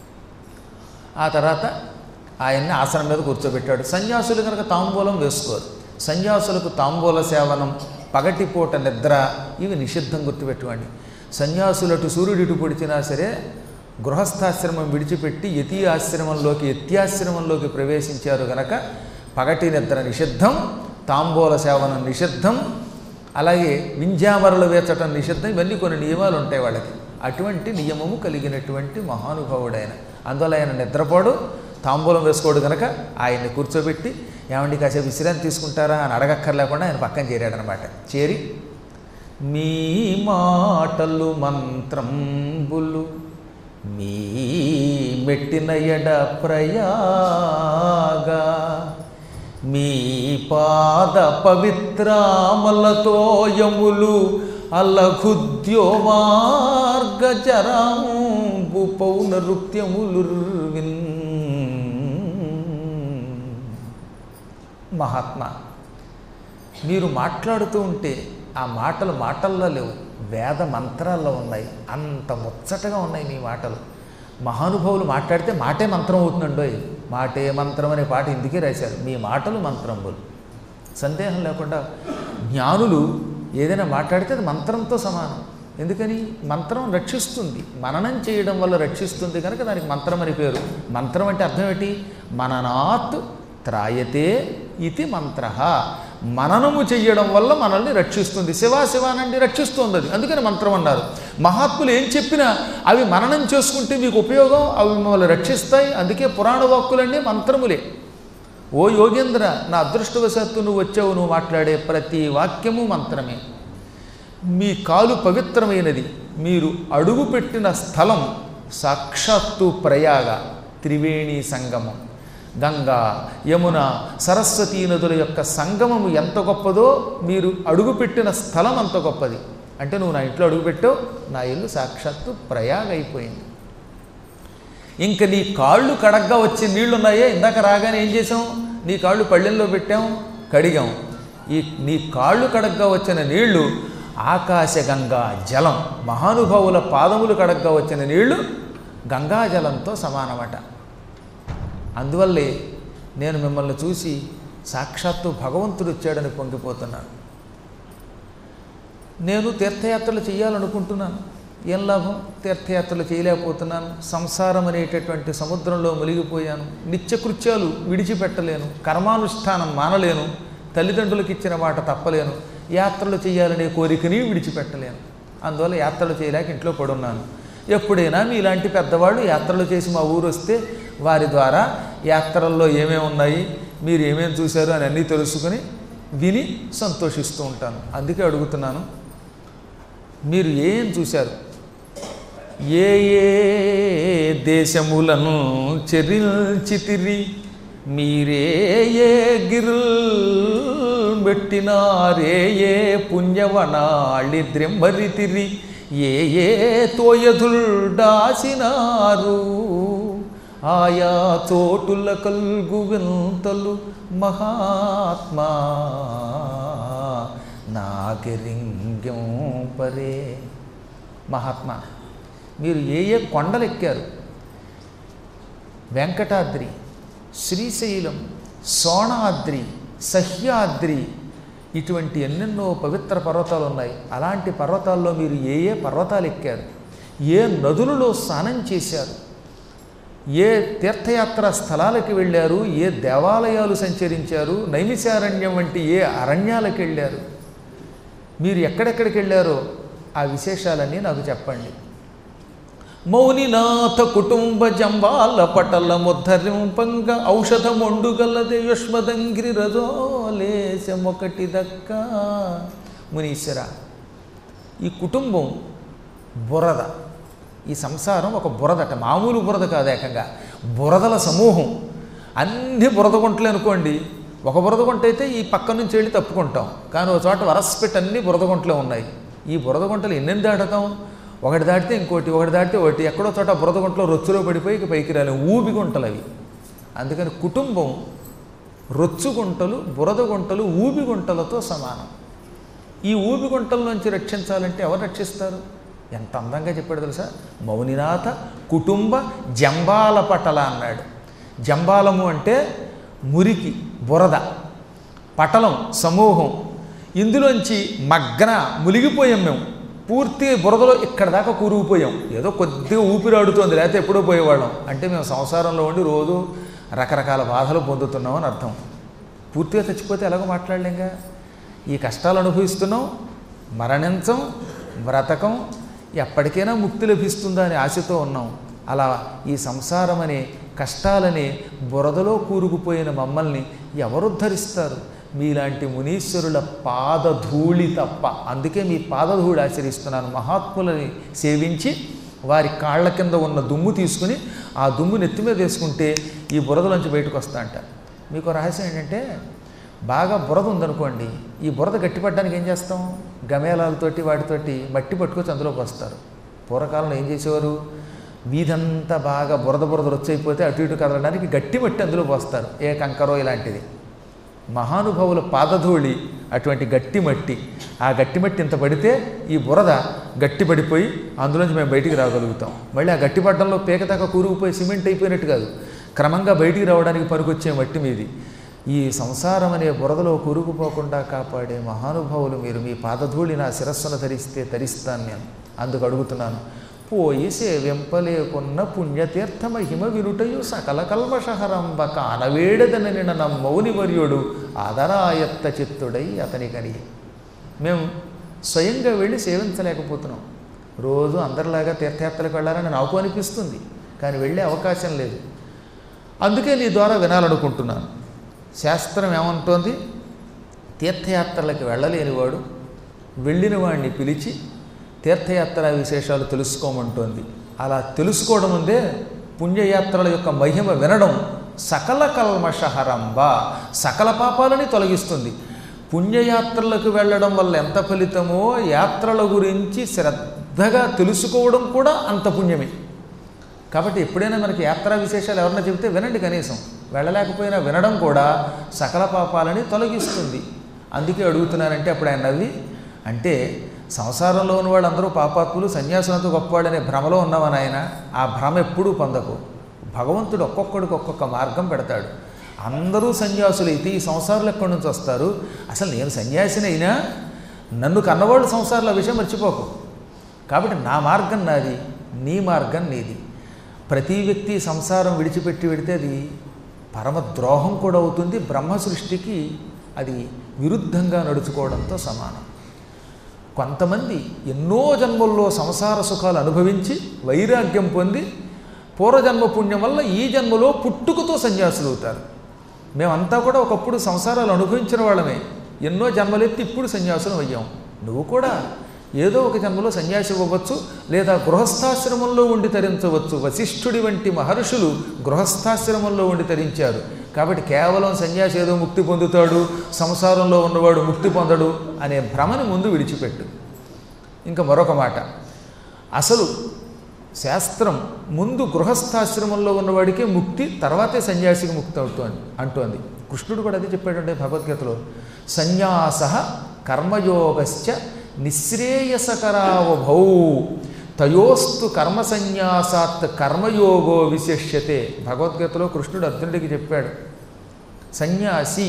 ఆ తర్వాత ఆయన్ని ఆసనం మీద కూర్చోబెట్టాడు సన్యాసులు కనుక తాంబూలం వేసుకోరు సన్యాసులకు తాంబూల సేవనం పగటిపూట నిద్ర ఇవి నిషిద్ధం గుర్తుపెట్టుకోండి సన్యాసులటు సూర్యుడు ఇటు పొడిచినా సరే గృహస్థాశ్రమం విడిచిపెట్టి యతీ ఆశ్రమంలోకి యత్యాశ్రమంలోకి ప్రవేశించారు గనక పగటి నిద్ర నిషిద్ధం తాంబూల సేవనం నిషిద్ధం అలాగే వింజామరలు వేచటం నిషిద్ధం ఇవన్నీ కొన్ని నియమాలు ఉంటాయి వాళ్ళకి అటువంటి నియమము కలిగినటువంటి మహానుభావుడైన అందువల్ల ఆయన నిద్రపోడు తాంబూలం వేసుకోడు కనుక ఆయన్ని కూర్చోబెట్టి ఏమండి కాసేపు విశ్రాంతి తీసుకుంటారా అని అడగక్కర్లేకుండా ఆయన పక్కన చేరాడనమాట చేరి మీ మాటలు మంత్రంబులు మీ మెట్టిన ఎడ ప్రయాగా మీ పాద పవిత్రామలతో యములు అలఘుద్యో మార్గ జరాంబు పౌనరుక్త్యములు మహాత్మా మీరు మాట్లాడుతూ ఉంటే ఆ మాటలు మాటల్లో లేవు వేద మంత్రాల్లో ఉన్నాయి అంత ముచ్చటగా ఉన్నాయి మీ మాటలు మహానుభావులు మాట్లాడితే మాటే మంత్రం అవుతుందండోయ్ మాటే మంత్రం అనే పాట ఇందుకే రాశారు మీ మాటలు మంత్రంబులు సందేహం లేకుండా జ్ఞానులు ఏదైనా మాట్లాడితే అది మంత్రంతో సమానం ఎందుకని మంత్రం రక్షిస్తుంది మననం చేయడం వల్ల రక్షిస్తుంది కనుక దానికి మంత్రం అని పేరు మంత్రం అంటే అర్థం ఏంటి మననాత్ త్రాయతే ఇది మంత్ర మననము చెయ్యడం వల్ల మనల్ని రక్షిస్తుంది శివా శివానండి రక్షిస్తుంది అది అందుకని మంత్రం అన్నారు మహాత్ములు ఏం చెప్పినా అవి మననం చేసుకుంటే మీకు ఉపయోగం అవి మిమ్మల్ని రక్షిస్తాయి అందుకే పురాణ వాక్కులన్నీ మంత్రములే ఓ యోగేంద్ర నా అదృష్టవశాత్తు నువ్వు వచ్చావు నువ్వు మాట్లాడే ప్రతి వాక్యము మంత్రమే మీ కాలు పవిత్రమైనది మీరు అడుగుపెట్టిన స్థలం సాక్షాత్తు ప్రయాగ త్రివేణి సంగమం గంగా యమున సరస్వతీ నదుల యొక్క సంగమము ఎంత గొప్పదో మీరు అడుగుపెట్టిన స్థలం అంత గొప్పది అంటే నువ్వు నా ఇంట్లో అడుగుపెట్టావు నా ఇల్లు సాక్షాత్తు ప్రయాగ అయిపోయింది ఇంక నీ కాళ్ళు కడగ్గా వచ్చే నీళ్లు ఉన్నాయే ఇందాక రాగానే ఏం చేసాం నీ కాళ్ళు పళ్ళెల్లో పెట్టాం కడిగాం ఈ నీ కాళ్ళు కడగ్గా వచ్చిన నీళ్లు ఆకాశగంగా జలం మహానుభావుల పాదములు కడగ్గా వచ్చిన నీళ్లు గంగాజలంతో సమానమట అందువల్లే నేను మిమ్మల్ని చూసి సాక్షాత్తు భగవంతుడు వచ్చాడని పొంగిపోతున్నాను నేను తీర్థయాత్రలు చేయాలనుకుంటున్నాను ఏం లాభం తీర్థయాత్రలు చేయలేకపోతున్నాను సంసారం అనేటటువంటి సముద్రంలో మునిగిపోయాను నిత్యకృత్యాలు విడిచిపెట్టలేను కర్మానుష్ఠానం మానలేను తల్లిదండ్రులకు ఇచ్చిన మాట తప్పలేను యాత్రలు చేయాలనే కోరికని విడిచిపెట్టలేను అందువల్ల యాత్రలు చేయలేక ఇంట్లో పడున్నాను ఎప్పుడైనా మీలాంటి పెద్దవాళ్ళు యాత్రలు చేసి మా ఊరు వస్తే వారి ద్వారా యాత్రల్లో ఏమేమి ఉన్నాయి మీరు ఏమేమి చూశారు అని అన్నీ తెలుసుకుని విని సంతోషిస్తూ ఉంటాను అందుకే అడుగుతున్నాను మీరు ఏం చూశారు ఏ ఏ దేశములను చెరిల్చితిరి మీరే ఏ గిరుల్ పెట్టినారే ఏ పుణ్యవనాళి ద్రెంబరితిరి ఏ ఏ తోయధుల్డాసినారు ఆయా చోటుల కల్గు వింతలు మహాత్మా నాగరింగ్యం పరే మహాత్మా మీరు ఏ ఏ కొండలు ఎక్కారు వెంకటాద్రి శ్రీశైలం సోణాద్రి సహ్యాద్రి ఇటువంటి ఎన్నెన్నో పవిత్ర పర్వతాలు ఉన్నాయి అలాంటి పర్వతాల్లో మీరు ఏ ఏ పర్వతాలు ఎక్కారు ఏ నదులలో స్నానం చేశారు ఏ తీర్థయాత్ర స్థలాలకు వెళ్ళారు ఏ దేవాలయాలు సంచరించారు నైమిశారణ్యం వంటి ఏ అరణ్యాలకు వెళ్ళారు మీరు ఎక్కడెక్కడికి వెళ్ళారో ఆ విశేషాలన్నీ నాకు చెప్పండి మౌనినాథ కుటుంబ జంబాల పటల ముద్ధరింపంగ ఔషధమొండుగలదే యుష్మదంగిరి రజోలేశమొకటి దక్క మునీశ్వర ఈ కుటుంబం బురద ఈ సంసారం ఒక బురదట మామూలు బురద కాదు ఏకంగా బురదల సమూహం అన్ని బురద గుంటలు అనుకోండి ఒక బురద గుంట అయితే ఈ పక్క నుంచి వెళ్ళి తప్పుకుంటాం కానీ ఒక చోట వరసపెట్టి అన్ని బురద గుంటలే ఉన్నాయి ఈ బురద గుంటలు ఎన్నెన్ని దాటుతాం ఒకటి దాటితే ఇంకోటి ఒకటి దాటితే ఒకటి ఎక్కడో చోట బురద గుంటలో రొచ్చులో పడిపోయి ఇక పైకి రాలేం ఊబి గుంటలు అవి అందుకని కుటుంబం రొచ్చు గుంటలు బురద గుంటలు ఊబి గుంటలతో సమానం ఈ ఊబి గుంటల నుంచి రక్షించాలంటే ఎవరు రక్షిస్తారు ఎంత అందంగా చెప్పాడు తెలుసా మౌనినాథ కుటుంబ జంబాల పటల అన్నాడు జంబాలము అంటే మురికి బురద పటలం సమూహం ఇందులోంచి మగ్న మునిగిపోయాం మేము పూర్తి బురదలో ఇక్కడ దాకా కూరుకుపోయాం ఏదో కొద్దిగా ఊపిరాడుతోంది లేకపోతే ఎప్పుడో పోయేవాళ్ళం అంటే మేము సంసారంలో ఉండి రోజు రకరకాల బాధలు పొందుతున్నామని అర్థం పూర్తిగా చచ్చిపోతే ఎలాగో మాట్లాడలేంగా ఈ కష్టాలు అనుభవిస్తున్నాం మరణించం బ్రతకం ఎప్పటికైనా ముక్తి లభిస్తుందా అని ఆశతో ఉన్నాం అలా ఈ సంసారం అనే కష్టాలనే బురదలో కూరుకుపోయిన మమ్మల్ని ఎవరు ఉద్ధరిస్తారు మీలాంటి మునీశ్వరుల పాదధూళి తప్ప అందుకే మీ పాదధూళి ఆచరిస్తున్నాను మహాత్ములని సేవించి వారి కాళ్ళ కింద ఉన్న దుమ్ము తీసుకుని ఆ దుమ్ము నెత్తి మీద వేసుకుంటే ఈ బురదలోంచి బయటకు వస్తా అంట మీకు రహస్యం ఏంటంటే బాగా బురద ఉందనుకోండి ఈ బురద గట్టిపడడానికి ఏం చేస్తాం గమేళాలతోటి వాటితోటి మట్టి పట్టుకొచ్చి అందులోకి వస్తారు పూర్వకాలంలో ఏం చేసేవారు వీధంతా బాగా బురద బురద రొచ్చైపోతే అటు ఇటు కదలడానికి గట్టి మట్టి అందులో పోస్తారు ఏ కంకరో ఇలాంటిది మహానుభావుల పాదధూళి అటువంటి గట్టి మట్టి ఆ గట్టి మట్టి ఇంత పడితే ఈ బురద గట్టి పడిపోయి అందులోంచి మేము బయటికి రాగలుగుతాం మళ్ళీ ఆ గట్టి పడ్డంలో పీక దాకా కూరుకుపోయి సిమెంట్ అయిపోయినట్టు కాదు క్రమంగా బయటికి రావడానికి పనికొచ్చే మట్టి మీది ఈ సంసారం అనే బురదలో కూరుకుపోకుండా కాపాడే మహానుభావులు మీరు మీ పాదధూళి నా శిరస్సును ధరిస్తే ధరిస్తాను నేను అందుకు అడుగుతున్నాను పోయి సేవింపలేకున్న పుణ్యతీర్థ మహిమ వినుటయు సకల కల్మషహరంబ కానవేడదనని నా మౌని వర్యుడు ఆదరాయత్త చిత్తుడై అతనికని మేము స్వయంగా వెళ్ళి సేవించలేకపోతున్నాం రోజు అందరిలాగా తీర్థయాత్రలకు వెళ్ళాలని నాకు అనిపిస్తుంది కానీ వెళ్ళే అవకాశం లేదు అందుకే నీ ద్వారా వినాలనుకుంటున్నాను శాస్త్రం ఏమంటోంది తీర్థయాత్రలకు వెళ్ళలేనివాడు వెళ్ళిన వాడిని పిలిచి తీర్థయాత్ర విశేషాలు తెలుసుకోమంటోంది అలా తెలుసుకోవడం ముందే పుణ్యయాత్రల యొక్క మహిమ వినడం సకల కల్మషహరంబ సకల పాపాలని తొలగిస్తుంది పుణ్యయాత్రలకు వెళ్ళడం వల్ల ఎంత ఫలితమో యాత్రల గురించి శ్రద్ధగా తెలుసుకోవడం కూడా అంత పుణ్యమే కాబట్టి ఎప్పుడైనా మనకి యాత్రా విశేషాలు ఎవరన్నా చెబితే వినండి కనీసం వెళ్ళలేకపోయినా వినడం కూడా సకల పాపాలని తొలగిస్తుంది అందుకే అడుగుతున్నానంటే అప్పుడు ఆయన నవ్వి అంటే సంసారంలో ఉన్న వాళ్ళందరూ పాపాత్ములు సన్యాసులతో గొప్పవాడనే భ్రమలో ఉన్నవని ఆయన ఆ భ్రమ ఎప్పుడూ పొందకు భగవంతుడు ఒక్కొక్కడికి ఒక్కొక్క మార్గం పెడతాడు అందరూ సన్యాసులైతే ఈ సంసారాలు ఎక్కడి నుంచి వస్తారు అసలు నేను సన్యాసినైనా నన్ను కన్నవాళ్ళు సంసారాల విషయం మర్చిపోకు కాబట్టి నా మార్గం నాది నీ మార్గం నీది ప్రతి వ్యక్తి సంసారం విడిచిపెట్టి పెడితే అది పరమ ద్రోహం కూడా అవుతుంది బ్రహ్మ సృష్టికి అది విరుద్ధంగా నడుచుకోవడంతో సమానం కొంతమంది ఎన్నో జన్మల్లో సంసార సుఖాలు అనుభవించి వైరాగ్యం పొంది పూర్వజన్మ పుణ్యం వల్ల ఈ జన్మలో పుట్టుకతో సన్యాసులు అవుతారు మేమంతా కూడా ఒకప్పుడు సంసారాలు అనుభవించిన వాళ్ళమే ఎన్నో జన్మలెత్తి ఇప్పుడు సన్యాసులం అయ్యాం నువ్వు కూడా ఏదో ఒక జన్మలో సన్యాసి అవ్వచ్చు లేదా గృహస్థాశ్రమంలో ఉండి తరించవచ్చు వశిష్ఠుడి వంటి మహర్షులు గృహస్థాశ్రమంలో ఉండి తరించారు కాబట్టి కేవలం సన్యాసి ఏదో ముక్తి పొందుతాడు సంసారంలో ఉన్నవాడు ముక్తి పొందడు అనే భ్రమని ముందు విడిచిపెట్టు ఇంకా మరొక మాట అసలు శాస్త్రం ముందు గృహస్థాశ్రమంలో ఉన్నవాడికే ముక్తి తర్వాతే సన్యాసికి ముక్తి అవుతోంది అంటోంది కృష్ణుడు కూడా అదే చెప్పాడంటే భగవద్గీతలో సన్యాస కర్మయోగశ్చ నిశ్రేయసకరావభౌ తయోస్తు కర్మ సన్యాసాత్ కర్మయోగో విశిష్యతే భగవద్గీతలో కృష్ణుడు అర్జునుడికి చెప్పాడు సన్యాసి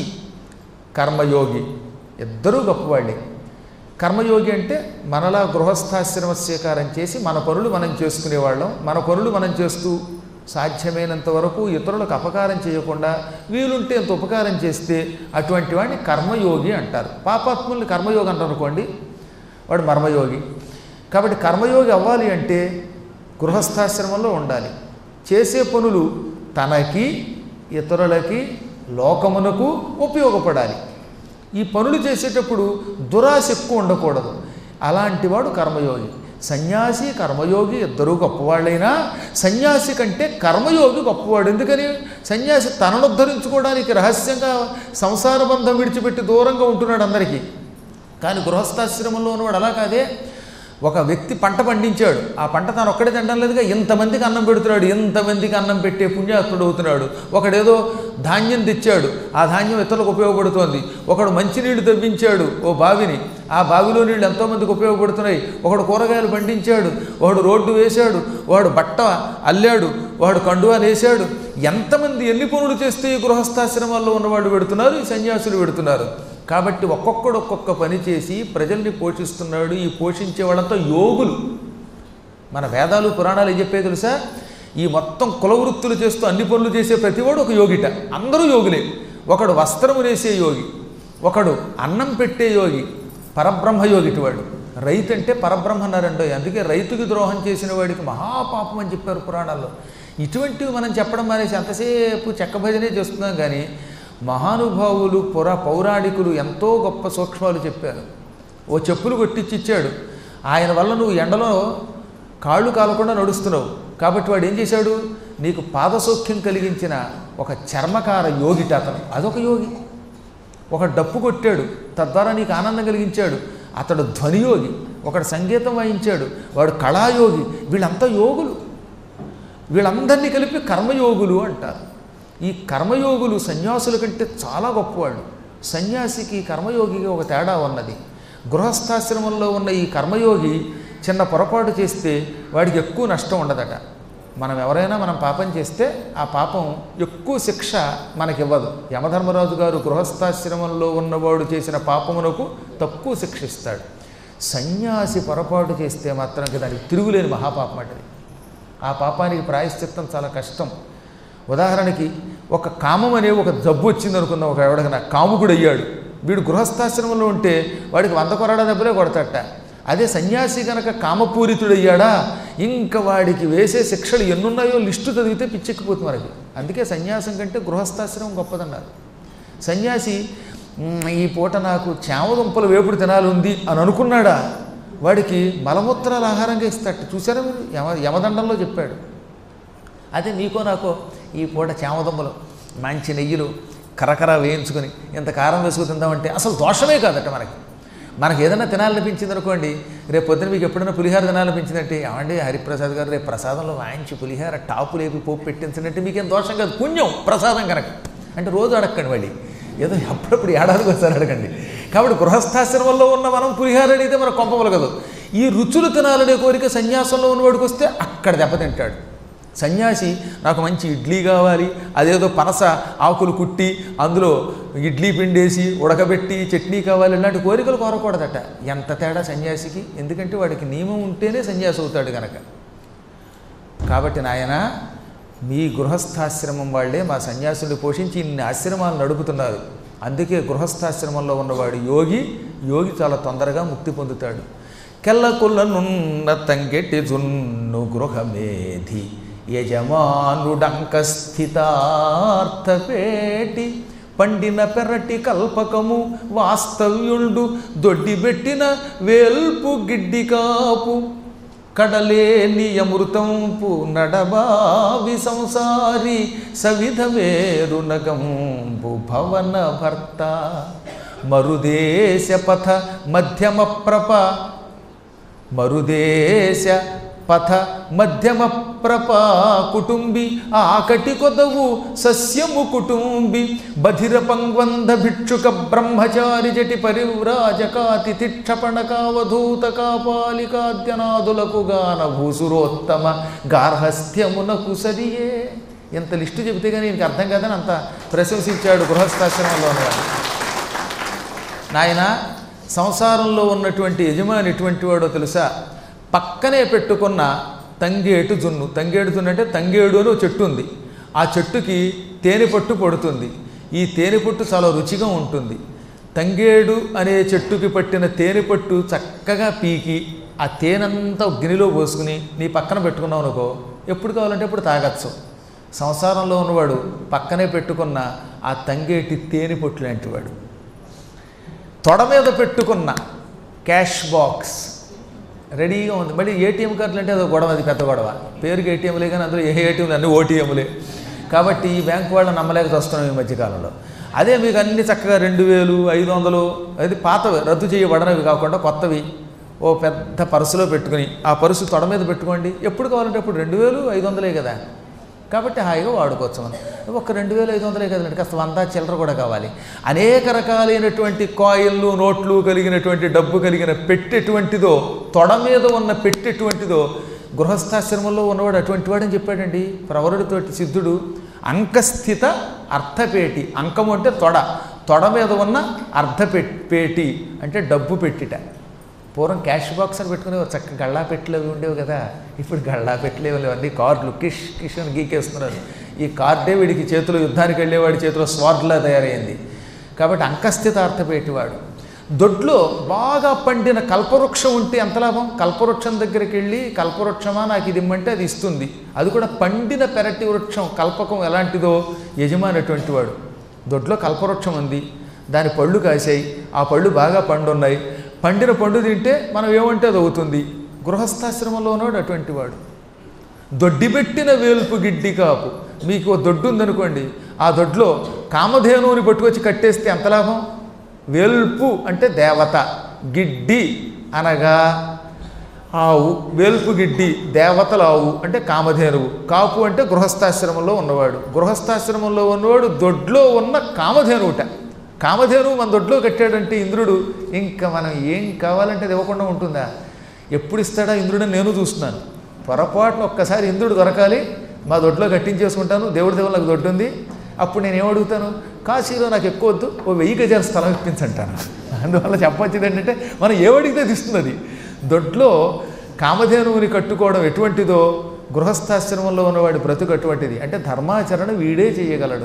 కర్మయోగి ఇద్దరూ గొప్పవాళ్ళే కర్మయోగి అంటే మనలా గృహస్థాశ్రమ స్వీకారం చేసి మన పనులు మనం చేసుకునేవాళ్ళం మన పనులు మనం చేస్తూ సాధ్యమైనంత వరకు ఇతరులకు అపకారం చేయకుండా వీలుంటే ఎంత ఉపకారం చేస్తే అటువంటి వాడిని కర్మయోగి అంటారు పాపాత్ముల్ని కర్మయోగి అంటారు అనుకోండి వాడు మర్మయోగి కాబట్టి కర్మయోగి అవ్వాలి అంటే గృహస్థాశ్రమంలో ఉండాలి చేసే పనులు తనకి ఇతరులకి లోకమునకు ఉపయోగపడాలి ఈ పనులు చేసేటప్పుడు దురాశ ఎక్కువ ఉండకూడదు అలాంటి వాడు కర్మయోగి సన్యాసి కర్మయోగి ఇద్దరూ గొప్పవాళ్ళైనా సన్యాసి కంటే కర్మయోగి గొప్పవాడు ఎందుకని సన్యాసి తనను ఉద్ధరించుకోవడానికి రహస్యంగా సంసార బంధం విడిచిపెట్టి దూరంగా ఉంటున్నాడు అందరికీ కానీ గృహస్థాశ్రమంలో ఉన్నవాడు అలా కాదే ఒక వ్యక్తి పంట పండించాడు ఆ పంట తాను ఒక్కడే తినడం లేదుగా ఇంతమందికి అన్నం పెడుతున్నాడు ఇంతమందికి అన్నం పెట్టే పుణ్యాత్ముడు అవుతున్నాడు ఒకడేదో ధాన్యం తెచ్చాడు ఆ ధాన్యం ఇతరులకు ఉపయోగపడుతోంది ఒకడు మంచినీళ్ళు తవ్వించాడు ఓ బావిని ఆ బావిలో నీళ్ళు ఎంతోమందికి ఉపయోగపడుతున్నాయి ఒకడు కూరగాయలు పండించాడు ఒకడు రోడ్డు వేశాడు వాడు బట్ట అల్లాడు వాడు కండువా వేశాడు ఎంతమంది ఎన్ని పనులు చేస్తే ఈ గృహస్థాశ్రమాల్లో ఉన్నవాళ్ళు పెడుతున్నారు ఈ సన్యాసులు పెడుతున్నారు కాబట్టి ఒక్కొక్కడు ఒక్కొక్క పని చేసి ప్రజల్ని పోషిస్తున్నాడు ఈ పోషించే వాళ్ళంతా యోగులు మన వేదాలు పురాణాలు ఏం చెప్పే తెలుసా ఈ మొత్తం కులవృత్తులు చేస్తూ అన్ని పనులు చేసే ప్రతివాడు ఒక యోగిట అందరూ యోగులే ఒకడు వస్త్రము వేసే యోగి ఒకడు అన్నం పెట్టే యోగి పరబ్రహ్మ యోగిటి వాడు రైతు అంటే పరబ్రహ్మ అన్నారండో అందుకే రైతుకి ద్రోహం చేసిన వాడికి మహాపాపం అని చెప్పారు పురాణాల్లో ఇటువంటివి మనం చెప్పడం మానేసి ఎంతసేపు చెక్క భజనే చేస్తున్నాం కానీ మహానుభావులు పుర పౌరాణికులు ఎంతో గొప్ప సూక్ష్మాలు చెప్పారు ఓ చెప్పులు కొట్టించి ఇచ్చాడు ఆయన వల్ల నువ్వు ఎండలో కాళ్ళు కాలకుండా నడుస్తున్నావు కాబట్టి వాడు ఏం చేశాడు నీకు పాదసౌఖ్యం కలిగించిన ఒక చర్మకార యోగిట అతను అదొక యోగి ఒక డప్పు కొట్టాడు తద్వారా నీకు ఆనందం కలిగించాడు అతడు ధ్వనియోగి ఒకడు సంగీతం వాయించాడు వాడు కళాయోగి వీళ్ళంతా యోగులు వీళ్ళందరినీ కలిపి కర్మయోగులు అంటారు ఈ కర్మయోగులు సన్యాసుల కంటే చాలా గొప్పవాళ్ళు సన్యాసికి కర్మయోగికి ఒక తేడా ఉన్నది గృహస్థాశ్రమంలో ఉన్న ఈ కర్మయోగి చిన్న పొరపాటు చేస్తే వాడికి ఎక్కువ నష్టం ఉండదట మనం ఎవరైనా మనం పాపం చేస్తే ఆ పాపం ఎక్కువ శిక్ష మనకివ్వదు యమధర్మరాజు గారు గృహస్థాశ్రమంలో ఉన్నవాడు చేసిన పాపమునకు తక్కువ శిక్ష ఇస్తాడు సన్యాసి పొరపాటు చేస్తే మాత్రం ఇక దానికి తిరుగులేని మహాపాపం అంటది ఆ పాపానికి ప్రాయశ్చిత్తం చాలా కష్టం ఉదాహరణకి ఒక కామం అనే ఒక జబ్బు వచ్చింది అనుకుందాం ఒక ఎవడికైనా కాముకుడు అయ్యాడు వీడు గృహస్థాశ్రమంలో ఉంటే వాడికి వంద కొరడా దెబ్బలే కొడతట అదే సన్యాసి కనుక కామపూరితుడయ్యాడా ఇంకా వాడికి వేసే శిక్షలు ఎన్నున్నాయో లిస్టు చదివితే పిచ్చెక్కిపోతుంది మనకి అందుకే సన్యాసం కంటే గృహస్థాశ్రమం గొప్పదన్నారు సన్యాసి "మ్, ఈ పూట నాకు చామదుంపల వేపుడు తినాలి ఉంది అని అనుకున్నాడా వాడికి మలమూత్రాలు ఆహారంగా ఇస్తాడు చూసారా మీరు యమ యమదండంలో చెప్పాడు అదే నీకో నాకో ఈ పూట చామదుంపలు మంచి నెయ్యిలు కరకర వేయించుకొని ఇంత కారం వేసుకు తిందామంటే అసలు దోషమే కాదట మనకి మనకి ఏదైనా తినాలనిపించింది అనుకోండి రేపు పొద్దున మీకు ఎప్పుడైనా పులిహార తినాలనిపించిందంటే ఏమండి హరిప్రసాద్ గారు రేపు ప్రసాదంలో వాయించి పులిహార టాపు లేపి పోపు పెట్టించినట్టే మీకేం దోషం కాదు పుణ్యం ప్రసాదం కనుక అంటే రోజు అడగండి మళ్ళీ ఏదో అప్పుడప్పుడు ఏడాదికి ఒకసారి అడగండి కాబట్టి గృహస్థాశ్రమంలో ఉన్న మనం పులిహార అడిగితే మన కొంపలు కదా ఈ రుచులు తినాలనే కోరిక సన్యాసంలో ఉన్నవాడికి వస్తే అక్కడ దెబ్బతింటాడు సన్యాసి నాకు మంచి ఇడ్లీ కావాలి అదేదో పనస ఆకులు కుట్టి అందులో ఇడ్లీ పిండేసి ఉడకబెట్టి చట్నీ కావాలి ఇలాంటి కోరికలు కోరకూడదట ఎంత తేడా సన్యాసికి ఎందుకంటే వాడికి నియమం ఉంటేనే సన్యాసి అవుతాడు కనుక కాబట్టి నాయన మీ గృహస్థాశ్రమం వాళ్ళే మా సన్యాసుల్ని పోషించి ఇన్ని ఆశ్రమాలు నడుపుతున్నారు అందుకే గృహస్థాశ్రమంలో ఉన్నవాడు యోగి యోగి చాలా తొందరగా ముక్తి పొందుతాడు కెల్లకుల్లనున్న తంగెట్టి జున్ను గృహమేధి యజమానుడంక స్థితార్థపేటి పండిన పెరటి కల్పకము వాస్తవ్యుండు దొడ్డిబెట్టిన వేల్పు గిడ్డి కాపు కడలేని అమృతంపు నడబావి సంసారి సవిధ వేరునగంపు భవన భర్త మరుదేశ పథ మధ్యమ ప్రప మరుదేశ పథ మధ్యమ ప్రప కుటుంబి ఆకటి కొదవు సస్యము కుటుంబి బధిర పంగ్వంధ భిక్షుక బ్రహ్మచారి జటి పరివ్రాజకాతి తిక్షపణ కావధూత కాపాలికాద్యనాదులకు గాన భూసురోత్తమ గార్హస్థ్యమునకు సరియే ఎంత లిస్టు చెబితే కానీ నీకు అర్థం కాదని అంత ప్రశంసించాడు గృహస్థాశ్రమంలో ఉన్నవాడు నాయన సంసారంలో ఉన్నటువంటి యజమాని ఎటువంటి వాడో తెలుసా పక్కనే పెట్టుకున్న తంగేటు జున్ను తంగేడు జున్ను అంటే తంగేడు అని ఒక చెట్టు ఉంది ఆ చెట్టుకి తేనె పట్టు పడుతుంది ఈ తేనె పట్టు చాలా రుచిగా ఉంటుంది తంగేడు అనే చెట్టుకి పట్టిన తేనె పట్టు చక్కగా పీకి ఆ తేనంతా ఒక గిన్నెలో పోసుకుని నీ పక్కన పెట్టుకున్నావు అనుకో ఎప్పుడు కావాలంటే ఎప్పుడు తాగచ్చు సంసారంలో ఉన్నవాడు పక్కనే పెట్టుకున్న ఆ తంగేటి తేనె పొట్టు లాంటివాడు తొడ మీద పెట్టుకున్న క్యాష్ బాక్స్ రెడీగా ఉంది మళ్ళీ ఏటీఎం కార్డులు అంటే అదో గొడవ అది పెద్ద గొడవ పేరుకి ఏటీఎంలే కానీ అందులో ఏ ఏటీఎంలు అన్నీ ఓటీఎంలే కాబట్టి ఈ బ్యాంకు వాళ్ళని నమ్మలేక వస్తున్నాం ఈ మధ్యకాలంలో అదే మీకు అన్ని చక్కగా రెండు వేలు ఐదు వందలు అది పాతవి రద్దు చేయబడనవి కాకుండా కొత్తవి ఓ పెద్ద పర్సులో పెట్టుకుని ఆ పర్సు తొడ మీద పెట్టుకోండి ఎప్పుడు కావాలంటే అప్పుడు రెండు వేలు ఐదు వందలే కదా కాబట్టి హాయిగా వాడుకోవచ్చు మనం ఒక రెండు వేలు ఐదు వందలే కదండి కాస్త వంద చిల్లర కూడా కావాలి అనేక రకాలైనటువంటి కాయిన్లు నోట్లు కలిగినటువంటి డబ్బు కలిగిన పెట్టెటువంటిదో తొడ మీద ఉన్న పెట్టెటువంటిదో గృహస్థాశ్రమంలో ఉన్నవాడు అటువంటి వాడని చెప్పాడండి ప్రవరుడితోటి సిద్ధుడు అంకస్థిత అర్థపేటి అంకము అంటే తొడ తొడ మీద ఉన్న అర్ధపెట్టి అంటే డబ్బు పెట్టిట పూర్వం క్యాష్ బాక్స్ అని పెట్టుకునే చక్క గళ్ళా పెట్టెలు అవి ఉండేవి కదా ఇప్పుడు గళ్ళా పెట్టలేవు లేవు అన్ని కార్డులు కిష్ కిష్ అని గీకేస్తున్నారు ఈ కార్డే వీడికి చేతిలో యుద్ధానికి వెళ్ళేవాడి చేతిలో స్వార్డ్లా తయారైంది కాబట్టి అంకస్థిత అర్థపేటివాడు దొడ్లో బాగా పండిన కల్పవృక్షం ఉంటే ఎంత లాభం కల్పవృక్షం దగ్గరికి వెళ్ళి కల్పవృక్షమా నాకు ఇది ఇమ్మంటే అది ఇస్తుంది అది కూడా పండిన పెరటి వృక్షం కల్పకం ఎలాంటిదో యజమాని అటువంటి వాడు దొడ్లో కల్పవృక్షం ఉంది దాని పళ్ళు కాసాయి ఆ పళ్ళు బాగా పండున్నాయి పండిన పండు తింటే మనం ఏమంటే అది అవుతుంది గృహస్థాశ్రమంలో ఉన్నాడు అటువంటి వాడు దొడ్డిపెట్టిన వేల్పు గిడ్డి కాపు మీకు ఓ దొడ్డు ఉందనుకోండి ఆ దొడ్లో కామధేనువుని పట్టుకొచ్చి కట్టేస్తే ఎంత లాభం వేల్పు అంటే దేవత గిడ్డి అనగా ఆవు వేల్పు గిడ్డి దేవతల ఆవు అంటే కామధేనువు కాపు అంటే గృహస్థాశ్రమంలో ఉన్నవాడు గృహస్థాశ్రమంలో ఉన్నవాడు దొడ్లో ఉన్న కామధేనువుట కామధేనువు మన దొడ్లో కట్టాడంటే ఇంద్రుడు ఇంకా మనం ఏం కావాలంటే అది ఇవ్వకుండా ఉంటుందా ఎప్పుడు ఇస్తాడా ఇంద్రుడని నేను చూస్తున్నాను పొరపాటున ఒక్కసారి ఇంద్రుడు దొరకాలి మా దొడ్లో కట్టించేసుకుంటాను దేవుడి దేవుడు నాకు దొడ్డు ఉంది అప్పుడు నేను ఏమడుగుతాను కాశీలో నాకు ఎక్కువ వద్దు ఓ వెయ్యి గజాల స్థలం ఇప్పించంటాను అందువల్ల చెప్పొచ్చేది ఏంటంటే మనం ఏమడిగితే అది ఇస్తుంది అది దొడ్లో కామధేనువుని కట్టుకోవడం ఎటువంటిదో గృహస్థాశ్రమంలో ఉన్నవాడి బ్రతుకు అటువంటిది అంటే ధర్మాచరణ వీడే చేయగలడు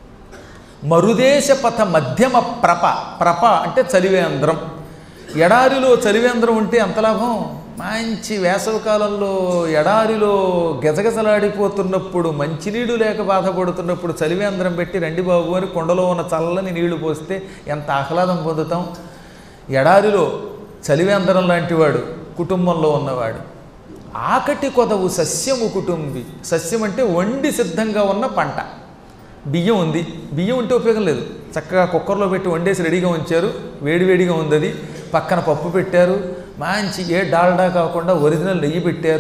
మరుదేశ పథ మధ్యమ ప్రప ప్రప అంటే చలివేంద్రం ఎడారిలో చలివేంద్రం ఉంటే అంత లాభం మంచి వేసవికాలంలో ఎడారిలో గజగజలాడిపోతున్నప్పుడు మంచినీడు లేక బాధపడుతున్నప్పుడు చలివేంద్రం పెట్టి రండి బాబు అని కొండలో ఉన్న చల్లని నీళ్లు పోస్తే ఎంత ఆహ్లాదం పొందుతాం ఎడారిలో చలివేంద్రం లాంటివాడు కుటుంబంలో ఉన్నవాడు ఆకటి కొదవు సస్యము కుటుంబి సస్యం అంటే వండి సిద్ధంగా ఉన్న పంట బియ్యం ఉంది బియ్యం ఉంటే ఉపయోగం లేదు చక్కగా కుక్కర్లో పెట్టి వండేసి రెడీగా ఉంచారు వేడివేడిగా ఉంది అది పక్కన పప్పు పెట్టారు మంచి ఏ డాల్డా కాకుండా ఒరిజినల్ నెయ్యి పెట్టారు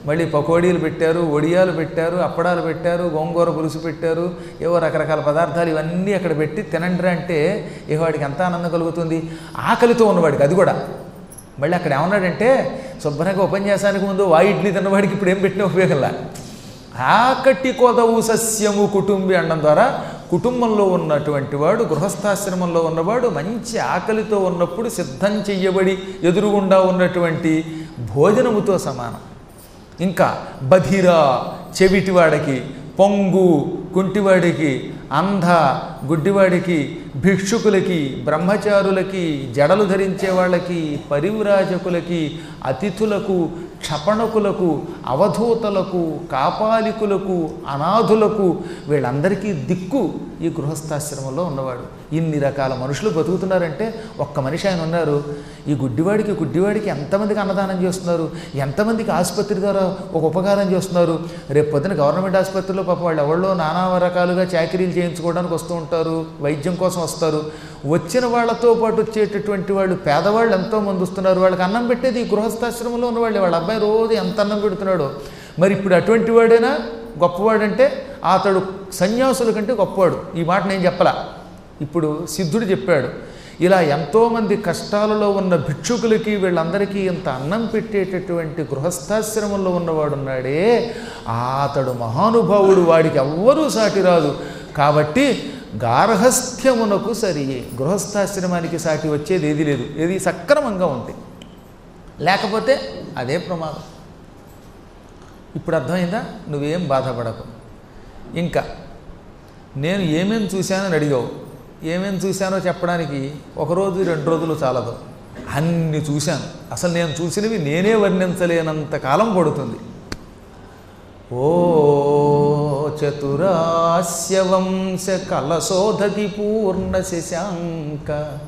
మళ్ళీ పకోడీలు పెట్టారు ఒడియాలు పెట్టారు అప్పడాలు పెట్టారు గోంగూర పులుసు పెట్టారు ఏవో రకరకాల పదార్థాలు ఇవన్నీ అక్కడ పెట్టి తినండి అంటే ఇక వాడికి ఎంత ఆనందం కలుగుతుంది ఆకలితో ఉన్నవాడికి అది కూడా మళ్ళీ అక్కడ ఏమన్నాడంటే శుభ్రంగా ఉపన్యాసానికి ముందు వా ఇడ్లీ తిన్నవాడికి ఇప్పుడు ఏం పెట్టిన ఉపయోగంలా ఆకటి కొదవు సస్యము కుటుంబి అనడం ద్వారా కుటుంబంలో ఉన్నటువంటి వాడు గృహస్థాశ్రమంలో ఉన్నవాడు మంచి ఆకలితో ఉన్నప్పుడు సిద్ధం చెయ్యబడి ఎదురుగుండా ఉన్నటువంటి భోజనముతో సమానం ఇంకా బధిర చెవిటివాడికి పొంగు కుంటివాడికి అంధ గుడ్డివాడికి భిక్షుకులకి బ్రహ్మచారులకి జడలు ధరించే వాళ్ళకి పరివ్రాజకులకి అతిథులకు క్షపణకులకు అవధూతలకు కాపాలికులకు అనాథులకు వీళ్ళందరికీ దిక్కు ఈ గృహస్థాశ్రమంలో ఉన్నవాడు ఇన్ని రకాల మనుషులు బతుకుతున్నారంటే ఒక్క మనిషి ఆయన ఉన్నారు ఈ గుడ్డివాడికి గుడ్డివాడికి ఎంతమందికి అన్నదానం చేస్తున్నారు ఎంతమందికి ఆసుపత్రి ద్వారా ఒక ఉపకారం చేస్తున్నారు రేపు పొద్దున గవర్నమెంట్ ఆసుపత్రిలో పాప వాళ్ళు ఎవరిలో నానా రకాలుగా చాకరీలు చేయించుకోవడానికి వస్తూ ఉంటారు వైద్యం కోసం వస్తారు వచ్చిన వాళ్ళతో పాటు వచ్చేటటువంటి వాళ్ళు పేదవాళ్ళు ఎంతోమంది వస్తున్నారు వాళ్ళకి అన్నం పెట్టేది ఈ గృహస్థాశ్రమంలో ఉన్నవాళ్ళు వాళ్ళ అబ్బాయి రోజు ఎంత అన్నం పెడుతున్నాడో మరి ఇప్పుడు అటువంటి వాడైనా గొప్పవాడంటే అతడు సన్యాసుల కంటే గొప్పవాడు ఈ మాట నేను చెప్పలా ఇప్పుడు సిద్ధుడు చెప్పాడు ఇలా ఎంతోమంది కష్టాలలో ఉన్న భిక్షుకులకి వీళ్ళందరికీ ఇంత అన్నం పెట్టేటటువంటి గృహస్థాశ్రమంలో ఉన్నవాడు ఉన్నాడే అతడు మహానుభావుడు వాడికి ఎవ్వరూ సాటి రాదు కాబట్టి గార్హస్థ్యమునకు సరి గృహస్థాశ్రమానికి సాటి వచ్చేది ఏది లేదు ఏది సక్రమంగా ఉంది లేకపోతే అదే ప్రమాదం ఇప్పుడు అర్థమైందా నువ్వేం బాధపడకు ఇంకా నేను ఏమేం చూశానని అడిగావు ఏమేం చూశానో చెప్పడానికి ఒకరోజు రెండు రోజులు చాలదు అన్ని చూశాను అసలు నేను చూసినవి నేనే వర్ణించలేనంత కాలం పడుతుంది ఓ చతురాస్య వంశ కలశోధతి పూర్ణ శశాంక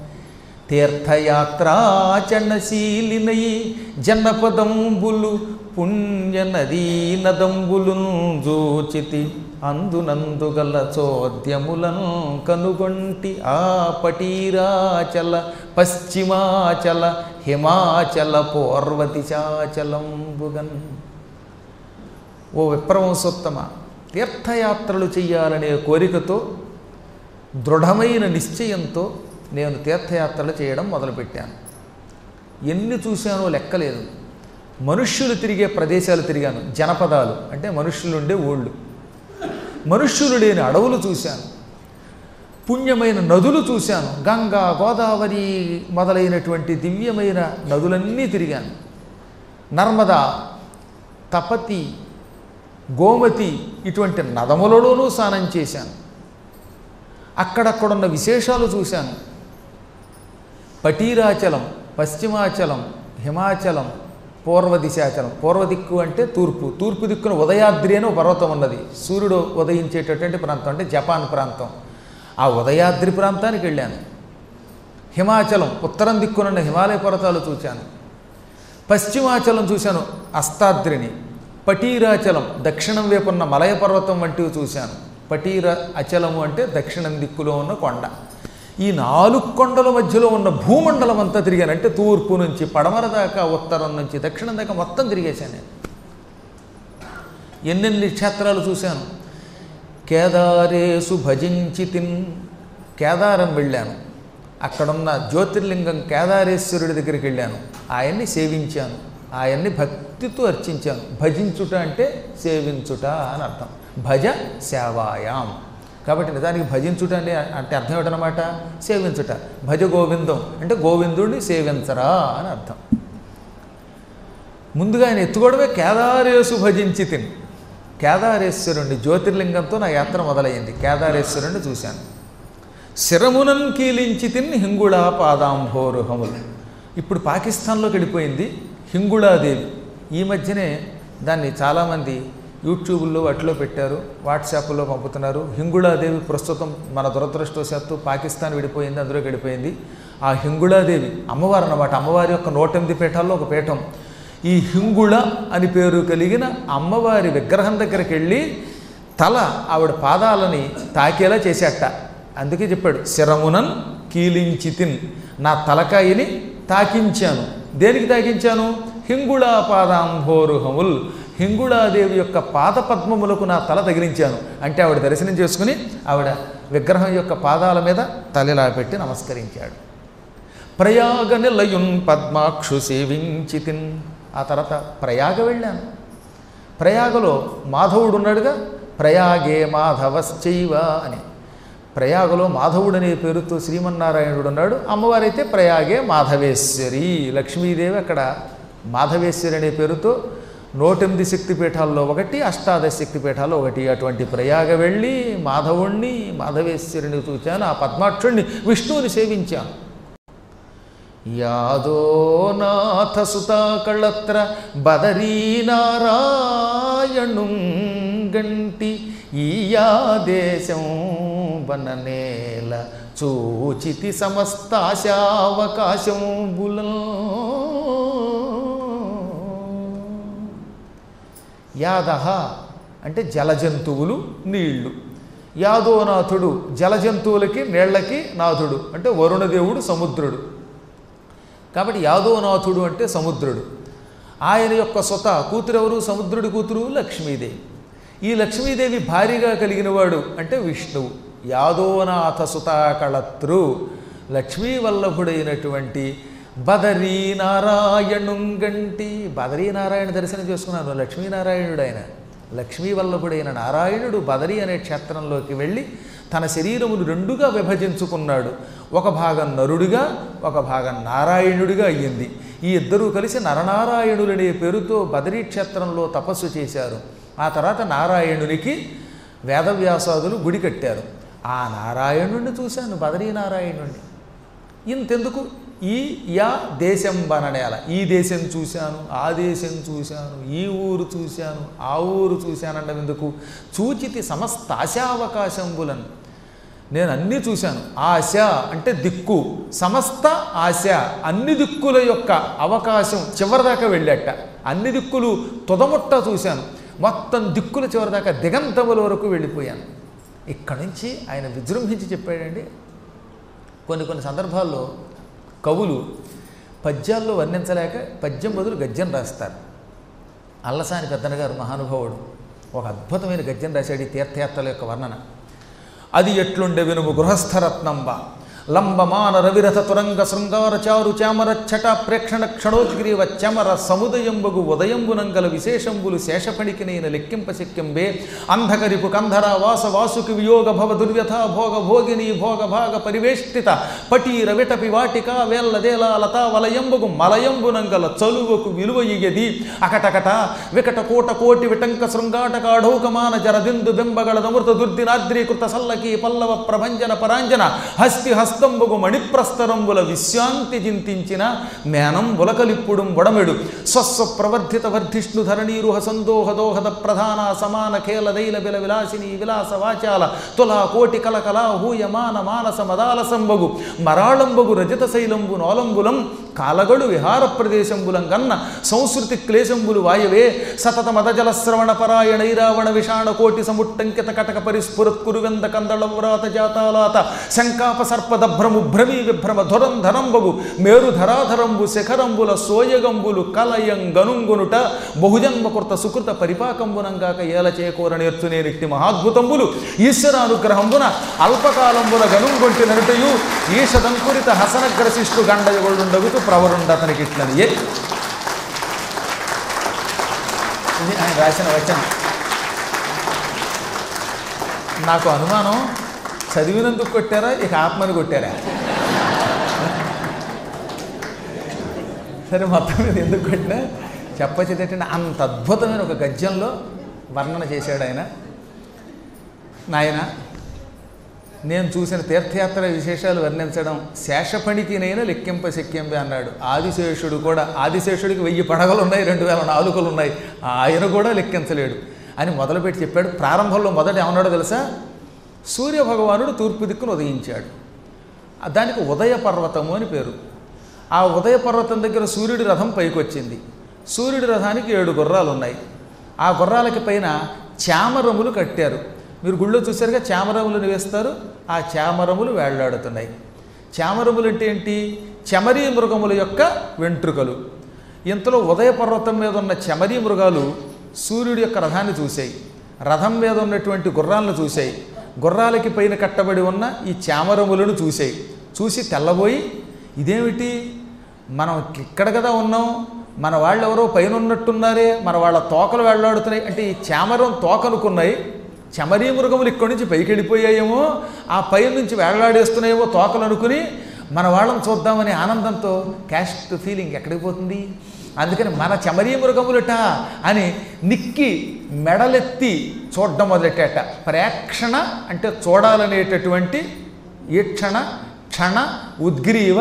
తీర్థయాత్రాచరణశీలినై జనపదంబులు పుణ్య నదీ నదంబులు జోచితి అందునందుగల చోద్యములను కనుగొంటి ఆ పటీరాచల పశ్చిమాచల హిమాచల పూర్వతి చాచలంబుగన్ ఓ విప్రవంశోత్తమ తీర్థయాత్రలు చెయ్యాలనే కోరికతో దృఢమైన నిశ్చయంతో నేను తీర్థయాత్రలు చేయడం మొదలుపెట్టాను ఎన్ని చూశానో లెక్కలేదు మనుష్యులు తిరిగే ప్రదేశాలు తిరిగాను జనపదాలు అంటే మనుష్యులు ఉండే ఊళ్ళు మనుష్యులు లేని అడవులు చూశాను పుణ్యమైన నదులు చూశాను గంగా గోదావరి మొదలైనటువంటి దివ్యమైన నదులన్నీ తిరిగాను నర్మదా తపతి గోమతి ఇటువంటి నదములలోనూ స్నానం చేశాను అక్కడక్కడున్న విశేషాలు చూశాను పటీరాచలం పశ్చిమాచలం హిమాచలం పూర్వ దిశాచలం పూర్వ దిక్కు అంటే తూర్పు తూర్పు దిక్కున ఉదయాద్రి అని ఒక పర్వతం ఉన్నది సూర్యుడు ఉదయించేటటువంటి ప్రాంతం అంటే జపాన్ ప్రాంతం ఆ ఉదయాద్రి ప్రాంతానికి వెళ్ళాను హిమాచలం ఉత్తరం దిక్కునున్న హిమాలయ పర్వతాలు చూశాను పశ్చిమాచలం చూశాను అస్తాద్రిని పటీరాచలం దక్షిణం వైపున్న మలయ పర్వతం వంటివి చూశాను పటీర అచలము అంటే దక్షిణం దిక్కులో ఉన్న కొండ ఈ నాలుగు కొండల మధ్యలో ఉన్న భూమండలం అంతా తిరిగాను అంటే తూర్పు నుంచి పడమర దాకా ఉత్తరం నుంచి దక్షిణం దాకా మొత్తం తిరిగేశాను నేను ఎన్నెన్ని క్షేత్రాలు చూశాను కేదారేసు భజించి తిన్ కేదారం వెళ్ళాను అక్కడున్న జ్యోతిర్లింగం కేదారేశ్వరుడి దగ్గరికి వెళ్ళాను ఆయన్ని సేవించాను ఆయన్ని భక్తితో అర్చించాను భజించుట అంటే సేవించుట అని అర్థం భజ సేవాయాం కాబట్టి నిజానికి భజించుట అంటే అంటే అర్థం ఏమిటనమాట సేవించుట భజ గోవిందం అంటే గోవిందుడిని సేవించరా అని అర్థం ముందుగా ఆయన ఎత్తుకోవడమే కేదారేసు భజించి తిని కేదారేశ్వరుణ్ణి జ్యోతిర్లింగంతో నా యాత్ర మొదలైంది కేదారేశ్వరుణ్ణి చూశాను శిరమునన్ కీలించి తిని హింగుళా పాదాంభోరుహములు ఇప్పుడు పాకిస్తాన్లోకి వెళ్ళిపోయింది హింగుళాదేవి ఈ మధ్యనే దాన్ని చాలామంది యూట్యూబ్లో వాటిలో పెట్టారు వాట్సాప్లో పంపుతున్నారు హింగుళాదేవి ప్రస్తుతం మన దురదృష్టవశాత్తు పాకిస్తాన్ విడిపోయింది అందులోకి వెళ్ళిపోయింది ఆ హింగుళాదేవి అమ్మవారు అన్నమాట అమ్మవారి యొక్క నూట ఎనిమిది పీఠాల్లో ఒక పీఠం ఈ హింగుళ అని పేరు కలిగిన అమ్మవారి విగ్రహం దగ్గరికి వెళ్ళి తల ఆవిడ పాదాలని తాకేలా చేసేట అందుకే చెప్పాడు శరమునన్ కీలించి తిన్ నా తలకాయని తాకించాను దేనికి తాకించాను హింగుళా పాదాంభోరుహముల్ హింగుళాదేవి యొక్క పాద పద్మములకు నా తల తగిలించాను అంటే ఆవిడ దర్శనం చేసుకుని ఆవిడ విగ్రహం యొక్క పాదాల మీద తలలా పెట్టి నమస్కరించాడు ప్రయాగ నిలయున్ పద్మాక్షు సేవించితిన్ ఆ తర్వాత ప్రయాగ వెళ్ళాను ప్రయాగలో మాధవుడు ఉన్నాడుగా ప్రయాగే మాధవశ్చైవ అని ప్రయాగలో మాధవుడు అనే పేరుతో శ్రీమన్నారాయణుడు ఉన్నాడు అమ్మవారైతే ప్రయాగే మాధవేశ్వరి లక్ష్మీదేవి అక్కడ మాధవేశ్వరి అనే పేరుతో నూటెనిమిది శక్తిపీఠాల్లో ఒకటి అష్టాదశ శక్తిపీఠాల్లో ఒకటి అటువంటి ప్రయాగ వెళ్ళి మాధవుణ్ణి మాధవేశ్వరిని చూచాను ఆ పద్మాక్షుణ్ణి విష్ణువుని సేవించాను యాదో నాథ సుతాకళత్ర బదరీనారాయణు గంటి ఈయాదేశం వననేల చూచితి సమస్తాశావకాశం బులం యాదహ అంటే జలజంతువులు నీళ్లు యాదోనాథుడు జలజంతువులకి నీళ్లకి నాథుడు అంటే వరుణదేవుడు సముద్రుడు కాబట్టి యాదవనాథుడు అంటే సముద్రుడు ఆయన యొక్క సొత కూతురెవరు సముద్రుడి కూతురు లక్ష్మీదేవి ఈ లక్ష్మీదేవి భారీగా కలిగినవాడు అంటే విష్ణువు యాదోనాథ సుతాకళత్రు లక్ష్మీవల్లభుడైనటువంటి బదరీనారాయణుంగంటి బదరీనారాయణ దర్శనం చేసుకున్నాను లక్ష్మీనారాయణుడు ఆయన లక్ష్మీవల్లభుడైన నారాయణుడు బదరి అనే క్షేత్రంలోకి వెళ్ళి తన శరీరమును రెండుగా విభజించుకున్నాడు ఒక భాగం నరుడిగా ఒక భాగం నారాయణుడిగా అయ్యింది ఈ ఇద్దరూ కలిసి నరనారాయణులనే పేరుతో బదరీ క్షేత్రంలో తపస్సు చేశారు ఆ తర్వాత నారాయణునికి వేదవ్యాసాదులు గుడి కట్టారు ఆ నారాయణుడిని చూశాను బదరీ నారాయణుడిని ఇంతెందుకు ఈ యా దేశం బననేల ఈ దేశం చూశాను ఆ దేశం చూశాను ఈ ఊరు చూశాను ఆ ఊరు చూశానంటే ఎందుకు చూచితి సమస్త ఆశావకాశంబులను నేను అన్నీ చూశాను ఆశ అంటే దిక్కు సమస్త ఆశ అన్ని దిక్కుల యొక్క అవకాశం చివరిదాకా వెళ్ళాట అన్ని దిక్కులు తుదముట్ట చూశాను మొత్తం దిక్కుల చివరిదాకా దిగంతముల వరకు వెళ్ళిపోయాను ఇక్కడ నుంచి ఆయన విజృంభించి చెప్పాడండి కొన్ని కొన్ని సందర్భాల్లో కవులు పద్యాల్లో వర్ణించలేక పద్యం బదులు గద్యం రాస్తారు అల్లసాని పెద్దన గారు మహానుభావుడు ఒక అద్భుతమైన గద్యం రాశాడు ఈ తీర్థయాత్రల యొక్క వర్ణన అది ఎట్లుండే వినుము గృహస్థరత్నంబ లంబమాన రవిరథ తురంగ శృంగార చారు చామర ఛట ప్రేక్షణ క్షణోద్గ్రీవ చమర సముదయంబగు ఉదయంబునంగల విశేషంబులు శేషపణికినైన లెక్కింప శక్యంబే అంధకరిపు కంధర వాస వాసుకి వియోగ భవ దుర్వ్యథ భోగ భోగిని భోగ భాగ పరివేష్టిత పటీర విటపి వాటిక వేల్లదేల లతా వలయంబగు మలయంబునంగల చలువకు విలువ ఇయ్యది అకటకట వికట కోట కోటి విటంక శృంగాటకాఢౌకమాన జరదిందు బింబగళ నమృత దుర్దినాద్రీకృత సల్లకి పల్లవ ప్రభంజన పరాంజన హస్తి హస్తంబుగు మణిప్రస్తరంబుల విశ్రాంతి చింతించిన మేనం బులకలిప్పుడు బొడమెడు స్వస్వ ప్రవర్ధిత వర్ధిష్ణు ధరణీరుహ సందోహ దోహద ప్రధాన సమాన ఖేల దైల బిల విలాసిని విలాస వాచాల తులా కోటి కల కళా హూయమాన మానస మదాలసంబగు మరాళంబగు రజత శైలంబు నోలంబులం కాలగడు విహార ప్రదేశంబులం కన్న సంస్కృతి క్లేశంబులు వాయవే సతత మదజల శ్రవణ పరాయణైరావణ విషాణ కోటి సముట్టంకిత కటక పరిస్ఫురత్ కురువెంద కందళవ్రాత జాతాలాత శంకాప సర్పదభ్రము భ్రమీ విభ్రమ ధురంధరంబగు మేరు ధరాధరంబు శిఖరంబుల సోయగంబులు కలయం గనుంగునుట బహుజన్మకృత సుకృత పరిపాకంబునంగాక ఏల చేకూర నేర్చునేనిట్టి మహాద్భుతంబులు ఈశ్వరానుగ్రహంబున అల్పకాలంబున గనుంగొంటి నరుటయు ఈషదంకురిత హసనగ్రశిష్టు గండయగొండగుతూ ప్రవరుండ అతనికి ఇట్లని ఏ ఇది ఆయన రాసిన వచనం నాకు అనుమానం చదివినందుకు కొట్టారా ఇక ఆత్మని కొట్టారా సరే మొత్తం మీద ఎందుకు కొట్టినా చెప్పచ్చేది ఏంటంటే అంత అద్భుతమైన ఒక గద్యంలో వర్ణన చేశాడు ఆయన నాయన నేను చూసిన తీర్థయాత్ర విశేషాలు వర్ణించడం శేషపణికినైనా లెక్కింప శక్యంబే అన్నాడు ఆదిశేషుడు కూడా ఆదిశేషుడికి వెయ్యి పడగలు ఉన్నాయి రెండు వేల నాలుకలు ఉన్నాయి ఆయన కూడా లెక్కించలేడు అని మొదలుపెట్టి చెప్పాడు ప్రారంభంలో మొదట ఏమన్నాడో తెలుసా సూర్య భగవానుడు తూర్పు దిక్కును ఉదయించాడు ఆ దానికి ఉదయ పర్వతము అని పేరు ఆ ఉదయ పర్వతం దగ్గర సూర్యుడి రథం పైకి వచ్చింది సూర్యుడి రథానికి ఏడు గుర్రాలు ఉన్నాయి ఆ గుర్రాలకి పైన చామరములు కట్టారు మీరు గుళ్ళో చూసారుగా చామరములను వేస్తారు ఆ చామరములు వేళ్లాడుతున్నాయి చామరములు అంటే ఏంటి చెమరీ మృగముల యొక్క వెంట్రుకలు ఇంతలో ఉదయ పర్వతం మీద ఉన్న చెమరీ మృగాలు సూర్యుడి యొక్క రథాన్ని చూశాయి రథం మీద ఉన్నటువంటి గుర్రాలను చూశాయి గుర్రాలకి పైన కట్టబడి ఉన్న ఈ చామరములను చూశాయి చూసి తెల్లబోయి ఇదేమిటి మనం ఇక్కడ కదా ఉన్నాం మన వాళ్ళు ఎవరో పైన ఉన్నట్టున్నారే మన వాళ్ళ తోకలు వెళ్ళాడుతున్నాయి అంటే ఈ చామరం తోకనుకున్నాయి చమరీ మృగములు ఇక్కడి నుంచి పైకి వెళ్ళిపోయాయేమో ఆ పై నుంచి వేళ్లాడేస్తున్నాయేమో తోకలు అనుకుని మన వాళ్ళని చూద్దామనే ఆనందంతో క్యాస్ట్ ఫీలింగ్ ఎక్కడికి పోతుంది అందుకని మన చమరీ మృగములట అని నిక్కి మెడలెత్తి చూడడం మొదలెట్టాట ప్రేక్షణ అంటే చూడాలనేటటువంటి ఈక్షణ క్షణ ఉద్గ్రీవ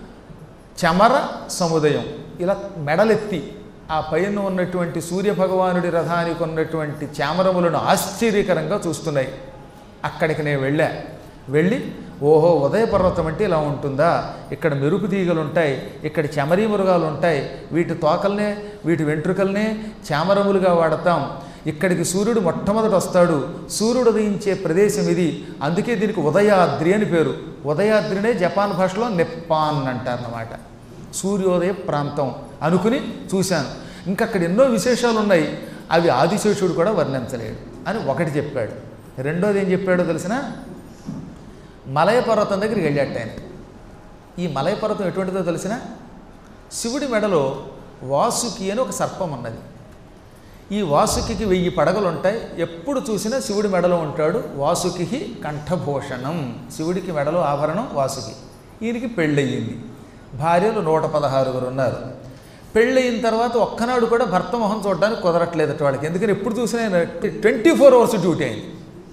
చమర సముదయం ఇలా మెడలెత్తి ఆ పైన ఉన్నటువంటి సూర్యభగవానుడి రథానికి ఉన్నటువంటి చామరములను ఆశ్చర్యకరంగా చూస్తున్నాయి అక్కడికి నేను వెళ్ళా వెళ్ళి ఓహో ఉదయ పర్వతం అంటే ఇలా ఉంటుందా ఇక్కడ మెరుపు తీగలు ఉంటాయి ఇక్కడ చెమరీ మృగాలు ఉంటాయి వీటి తోకల్నే వీటి వెంట్రుకల్నే చామరములుగా వాడతాం ఇక్కడికి సూర్యుడు మొట్టమొదట వస్తాడు సూర్యుడు ఉదయించే ప్రదేశం ఇది అందుకే దీనికి ఉదయాద్రి అని పేరు ఉదయాద్రినే జపాన్ భాషలో నెప్పాన్ అంటారన్నమాట సూర్యోదయ ప్రాంతం అనుకుని చూశాను ఇంకా అక్కడ ఎన్నో విశేషాలు ఉన్నాయి అవి ఆదిశేషుడు కూడా వర్ణించలేడు అని ఒకటి చెప్పాడు రెండోది ఏం చెప్పాడో తెలిసిన మలయ పర్వతం దగ్గరికి వెళ్ళాట ఆయన ఈ మలయ పర్వతం ఎటువంటిదో తెలిసిన శివుడి మెడలో వాసుకి అని ఒక సర్పం ఉన్నది ఈ వాసుకి వెయ్యి పడగలు ఉంటాయి ఎప్పుడు చూసినా శివుడి మెడలో ఉంటాడు వాసుకి కంఠభూషణం శివుడికి మెడలో ఆభరణం వాసుకి ఈయనకి పెళ్ళయింది భార్యలు నూట పదహారుగురు ఉన్నారు పెళ్ళయిన తర్వాత ఒక్కనాడు కూడా భర్త మొహం చూడడానికి కుదరట్లేదట వాళ్ళకి ఎందుకని ఎప్పుడు చూసినా ట్వంటీ ఫోర్ అవర్స్ డ్యూటీ అయింది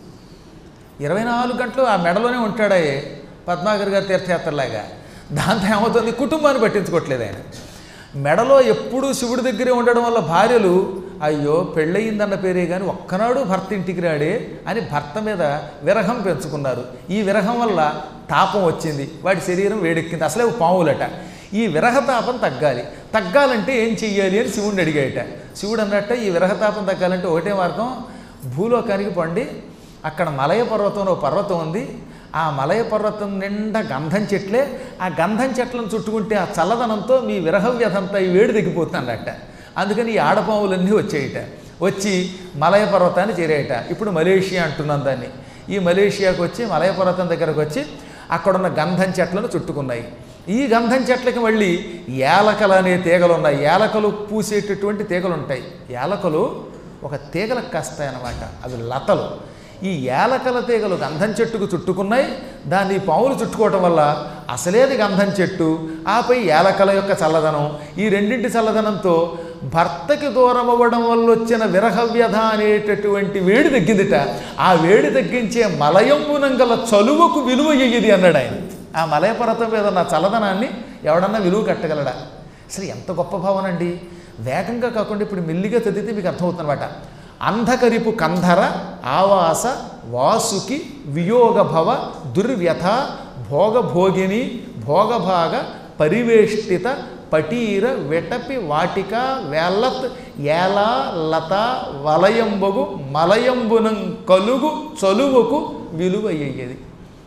ఇరవై నాలుగు గంటలు ఆ మెడలోనే ఉంటాడాయే పద్మాగర్ గారి తీర్థయాత్రలాగా దాంతో ఏమవుతుంది కుటుంబాన్ని పట్టించుకోవట్లేదు ఆయన మెడలో ఎప్పుడూ శివుడి దగ్గరే ఉండడం వల్ల భార్యలు అయ్యో పెళ్ళయిందన్న పేరే కానీ ఒక్కనాడు భర్త ఇంటికి రాడే అని భర్త మీద విరహం పెంచుకున్నారు ఈ విరహం వల్ల తాపం వచ్చింది వాడి శరీరం వేడెక్కింది అసలే పావులట ఈ విరహతాపం తగ్గాలి తగ్గాలంటే ఏం చెయ్యాలి అని శివుడిని అడిగాయట శివుడు అన్నట్ట ఈ విరహతాపం తగ్గాలంటే ఒకటే మార్గం భూలోకానికి పండి అక్కడ మలయ పర్వతంలో పర్వతం ఉంది ఆ మలయ పర్వతం నిండా గంధం చెట్లే ఆ గంధం చెట్లను చుట్టుకుంటే ఆ చల్లదనంతో మీ విరహ వ్యధంతా ఈ వేడి తగ్గిపోతుందట అందుకని ఈ ఆడపాములన్నీ వచ్చేయట వచ్చి మలయ పర్వతాన్ని చేరేయట ఇప్పుడు మలేషియా అంటున్నాం దాన్ని ఈ మలేషియాకు వచ్చి మలయ పర్వతం దగ్గరకు వచ్చి అక్కడున్న గంధం చెట్లను చుట్టుకున్నాయి ఈ గంధం చెట్లకి మళ్ళీ ఏలకలు అనే తీగలు ఉన్నాయి ఏలకలు పూసేటటువంటి తీగలు ఉంటాయి ఏలకలు ఒక తీగలకు కాస్తాయన్నమాట అవి లతలు ఈ ఏలకల తీగలు గంధం చెట్టుకు చుట్టుకున్నాయి దాన్ని పాములు చుట్టుకోవటం వల్ల అసలేది గంధం చెట్టు ఆపై ఏలకల యొక్క చల్లదనం ఈ రెండింటి చల్లదనంతో భర్తకి దూరం అవ్వడం వల్ల వచ్చిన విరహవ్యధ అనేటటువంటి వేడి తగ్గిందిట ఆ వేడి తగ్గించే మలయంబునంగల చలువకు విలువ ఇది అన్నాడు ఆయన ఆ మలయ పర్వతం మీద ఉన్న చల్లదనాన్ని ఎవడన్నా విలువ కట్టగలడా అసలు ఎంత గొప్ప భావన అండి వేగంగా కాకుండా ఇప్పుడు మెల్లిగా చదివితే మీకు అర్థమవుతుందన్నమాట అంధకరిపు కంధర ఆవాస వాసుకి వియోగభవ దుర్వ్యథ భోగభోగిని భోగభాగ పరివేష్టిత పటీర వెటపి వాటిక వేలత్ ఏలా లత వలయంబగు మలయంబునం కలుగు చలువకు విలువయ్యేది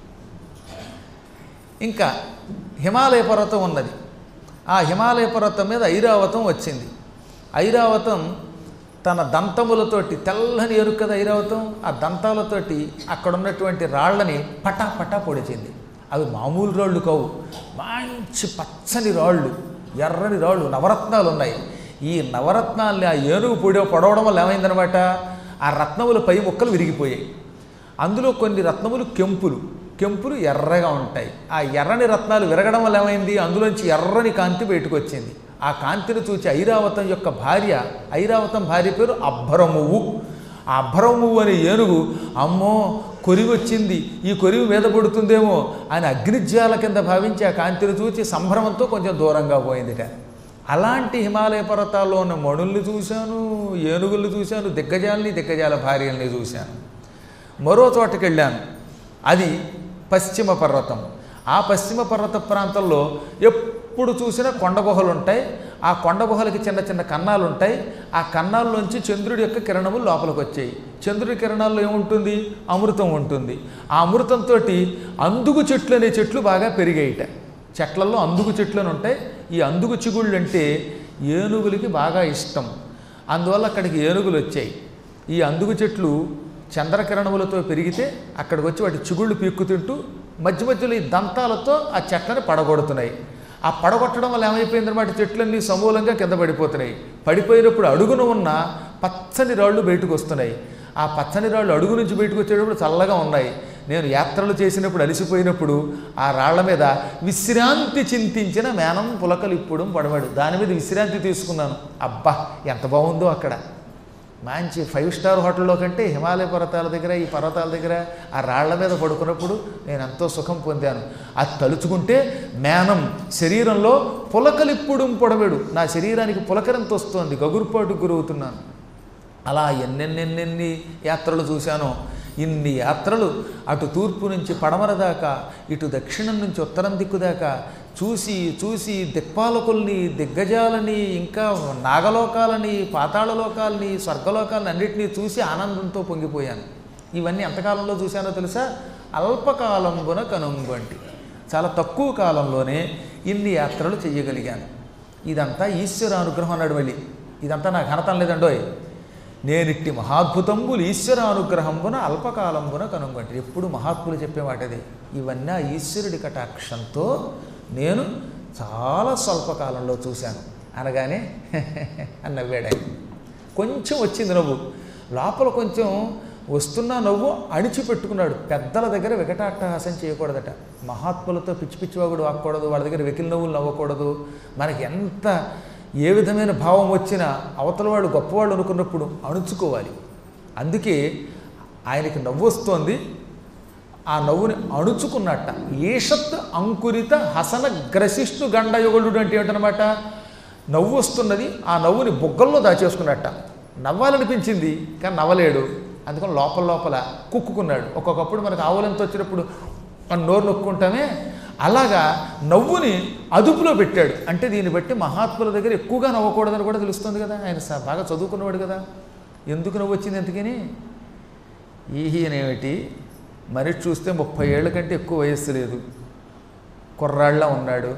ఇంకా హిమాలయ పర్వతం ఉన్నది ఆ హిమాలయ పర్వతం మీద ఐరావతం వచ్చింది ఐరావతం తన దంతములతోటి తెల్లని ఎరుక కదా ఐరావతం ఆ దంతాలతోటి అక్కడ ఉన్నటువంటి రాళ్ళని పటా పటా పొడిచింది అవి మామూలు రాళ్ళు కావు మంచి పచ్చని రాళ్ళు ఎర్రని రాళ్ళు నవరత్నాలు ఉన్నాయి ఈ నవరత్నాల్ని ఆ ఏనుగు పొడి పొడవడం వల్ల ఏమైందనమాట ఆ రత్నముల పై ముక్కలు విరిగిపోయాయి అందులో కొన్ని రత్నములు కెంపులు కెంపులు ఎర్రగా ఉంటాయి ఆ ఎర్రని రత్నాలు విరగడం వల్ల ఏమైంది అందులోంచి ఎర్రని కాంతి బయటకు వచ్చింది ఆ కాంతిని చూచి ఐరావతం యొక్క భార్య ఐరావతం భార్య పేరు అబ్బరమువ్వు ఆ అబ్బరమువ్వు అనే ఏనుగు అమ్మో కొరివి వచ్చింది ఈ కొరివి మీద పడుతుందేమో అని అగ్నిజ్వాల కింద భావించి ఆ కాంతిని చూచి సంభ్రమంతో కొంచెం దూరంగా పోయిందిట అలాంటి హిమాలయ పర్వతాల్లో ఉన్న మణుల్ని చూశాను ఏనుగుల్ని చూశాను దిగ్గజాలని దిగ్గజాల భార్యల్ని చూశాను మరో చోటకి వెళ్ళాను అది పశ్చిమ పర్వతం ఆ పశ్చిమ పర్వత ప్రాంతంలో ఎప్పుడు చూసినా కొండ గుహలు ఉంటాయి ఆ కొండ గుహలకి చిన్న చిన్న కన్నాలు ఉంటాయి ఆ కన్నాల్లోంచి చంద్రుడి యొక్క కిరణములు లోపలికి వచ్చాయి చంద్రుడి కిరణాల్లో ఏముంటుంది అమృతం ఉంటుంది ఆ అమృతంతో అందుగు చెట్లు అనే చెట్లు బాగా పెరిగాయిట చెట్లలో అందుగు చెట్లు అని ఉంటాయి ఈ అందుగు చిగుళ్ళు అంటే ఏనుగులకి బాగా ఇష్టం అందువల్ల అక్కడికి ఏనుగులు వచ్చాయి ఈ అందుగు చెట్లు చంద్రకిరణములతో పెరిగితే అక్కడికి వచ్చి వాటి చిగుళ్ళు పీక్కు తింటూ మధ్య మధ్యలో ఈ దంతాలతో ఆ చెట్లని పడగొడుతున్నాయి ఆ పడగొట్టడం వల్ల ఏమైపోయిందన్నమాట చెట్లన్నీ సమూలంగా కింద పడిపోతున్నాయి పడిపోయినప్పుడు అడుగున ఉన్న పచ్చని రాళ్ళు బయటకు వస్తున్నాయి ఆ పచ్చని రాళ్ళు అడుగు నుంచి బయటకు వచ్చేటప్పుడు చల్లగా ఉన్నాయి నేను యాత్రలు చేసినప్పుడు అలసిపోయినప్పుడు ఆ రాళ్ల మీద విశ్రాంతి చింతించిన మేనం పులకలు ఇప్పుడు పడవాడు దాని మీద విశ్రాంతి తీసుకున్నాను అబ్బా ఎంత బాగుందో అక్కడ మంచి ఫైవ్ స్టార్ హోటల్లో కంటే హిమాలయ పర్వతాల దగ్గర ఈ పర్వతాల దగ్గర ఆ రాళ్ల మీద పడుకున్నప్పుడు నేను ఎంతో సుఖం పొందాను అది తలుచుకుంటే మేనం శరీరంలో పులకలిప్పుడు పొడవేడు నా శరీరానికి పులకరింత వస్తోంది గగురుపాటుకు గురవుతున్నాను అలా ఎన్నెన్నెన్నెన్ని యాత్రలు చూశానో ఇన్ని యాత్రలు అటు తూర్పు నుంచి పడమర దాకా ఇటు దక్షిణం నుంచి ఉత్తరం దిక్కు దాకా చూసి చూసి దిక్పాలకుల్ని దిగ్గజాలని ఇంకా నాగలోకాలని పాతాళలోకాలని స్వర్గలోకాలని అన్నిటినీ చూసి ఆనందంతో పొంగిపోయాను ఇవన్నీ ఎంతకాలంలో చూశానో తెలుసా అల్పకాలంబున కనుంగొంటి చాలా తక్కువ కాలంలోనే ఇన్ని యాత్రలు చెయ్యగలిగాను ఇదంతా ఈశ్వర అనుగ్రహం అన్నాడు మళ్ళీ ఇదంతా నాకు ఘనతం లేదండోయ్ నేనిట్టి మహాద్భుతంబులు ఈశ్వర అనుగ్రహంబున అల్పకాలంబున కనుగొంటి ఎప్పుడు మహాత్ములు చెప్పే మాటది ఇవన్నీ ఆ ఈశ్వరుడి కటాక్షంతో నేను చాలా స్వల్పకాలంలో చూశాను అనగానే అని నవ్వాడు ఆయన కొంచెం వచ్చింది నవ్వు లోపల కొంచెం వస్తున్న నవ్వు అణిచిపెట్టుకున్నాడు పెద్దల దగ్గర వికటాట్టహాసం చేయకూడదట మహాత్ములతో పిచ్చి పిచ్చివాగుడు వాక్కూడదు వాళ్ళ దగ్గర వెకిలి నవ్వులు నవ్వకూడదు మనకి ఎంత ఏ విధమైన భావం వచ్చినా అవతల వాళ్ళు గొప్పవాళ్ళు అనుకున్నప్పుడు అణుచుకోవాలి అందుకే ఆయనకి నవ్వు వస్తోంది ఆ నవ్వుని అణుచుకున్నట్ట ఈషత్ అంకురిత హసన గ్రసిష్ణు గండయుగలుడు అంటే ఏంటనమాట నవ్వు వస్తున్నది ఆ నవ్వుని బుగ్గల్లో దాచేసుకున్నట్ట నవ్వాలనిపించింది కానీ నవ్వలేడు అందుకని లోపల లోపల కుక్కుకున్నాడు ఒక్కొక్కప్పుడు మనకు ఆవులంత వచ్చినప్పుడు మన నోరు నొక్కుంటామే అలాగా నవ్వుని అదుపులో పెట్టాడు అంటే దీన్ని బట్టి మహాత్ముల దగ్గర ఎక్కువగా నవ్వకూడదని కూడా తెలుస్తుంది కదా ఆయన స- బాగా చదువుకున్నవాడు కదా ఎందుకు నవ్వు వచ్చింది ఎందుకని ఈయనేమిటి మనిషి చూస్తే ముప్పై ఏళ్ళ కంటే ఎక్కువ వయస్సు లేదు కుర్రాళ్ళ ఉన్నాడు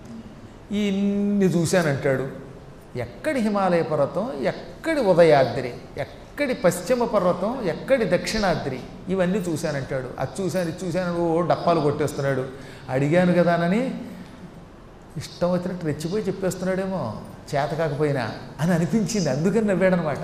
ఇన్ని చూశానంటాడు ఎక్కడి హిమాలయ పర్వతం ఎక్కడి ఉదయాద్రి ఎక్కడి పశ్చిమ పర్వతం ఎక్కడి దక్షిణాద్రి ఇవన్నీ చూశానంటాడు అది చూశాను ఇది చూశాను ఓ డప్పాలు కొట్టేస్తున్నాడు అడిగాను కదానని ఇష్టం వచ్చినట్టు రెచ్చిపోయి చెప్పేస్తున్నాడేమో చేత కాకపోయినా అని అనిపించింది అందుకని నవ్వాడనమాట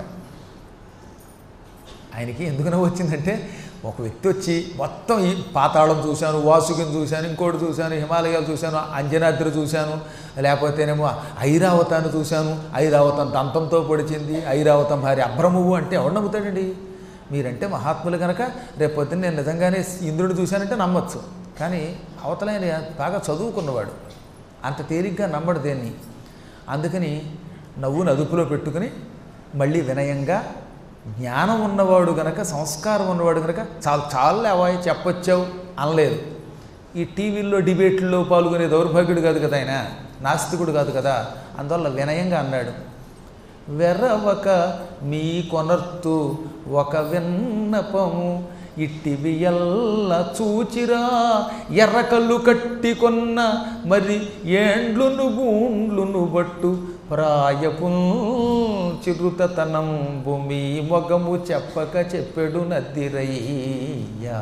ఆయనకి ఎందుకు నవ్వు వచ్చిందంటే ఒక వ్యక్తి వచ్చి మొత్తం ఈ పాతాళం చూశాను వాసుకిని చూశాను ఇంకోటి చూశాను హిమాలయాలు చూశాను అంజనాద్రి చూశాను లేకపోతేనేమో ఐరావతాన్ని చూశాను ఐరావతం దంతంతో పొడిచింది ఐరావతం భార్య అభ్రమువు అంటే ఎవడు నమ్ముతాడండి మీరంటే మహాత్ములు కనుక రేపొద్దున నేను నిజంగానే ఇంద్రుడిని చూశానంటే నమ్మొచ్చు కానీ అవతలైన బాగా చదువుకున్నవాడు అంత తేలిగ్గా నమ్మడు దేన్ని అందుకని నవ్వును అదుపులో పెట్టుకుని మళ్ళీ వినయంగా జ్ఞానం ఉన్నవాడు గనక సంస్కారం ఉన్నవాడు గనక చాలు చాలు అవాయి చెప్పొచ్చావు అనలేదు ఈ టీవీల్లో డిబేట్లో పాల్గొనే దౌర్భాగ్యుడు కాదు కదా ఆయన నాస్తికుడు కాదు కదా అందువల్ల వినయంగా అన్నాడు వెరవక మీ కొనర్తు ఒక విన్నపము ఇట్టివి ఎల్ల చూచిరా ఎర్రకల్లు కట్టి కొన్న మరి ఏండ్లును గూండ్లును బట్టు ప్రాయపు చిరుతతనం భూమి మొగము చెప్పక చెప్పెడు నద్దిరయ్యా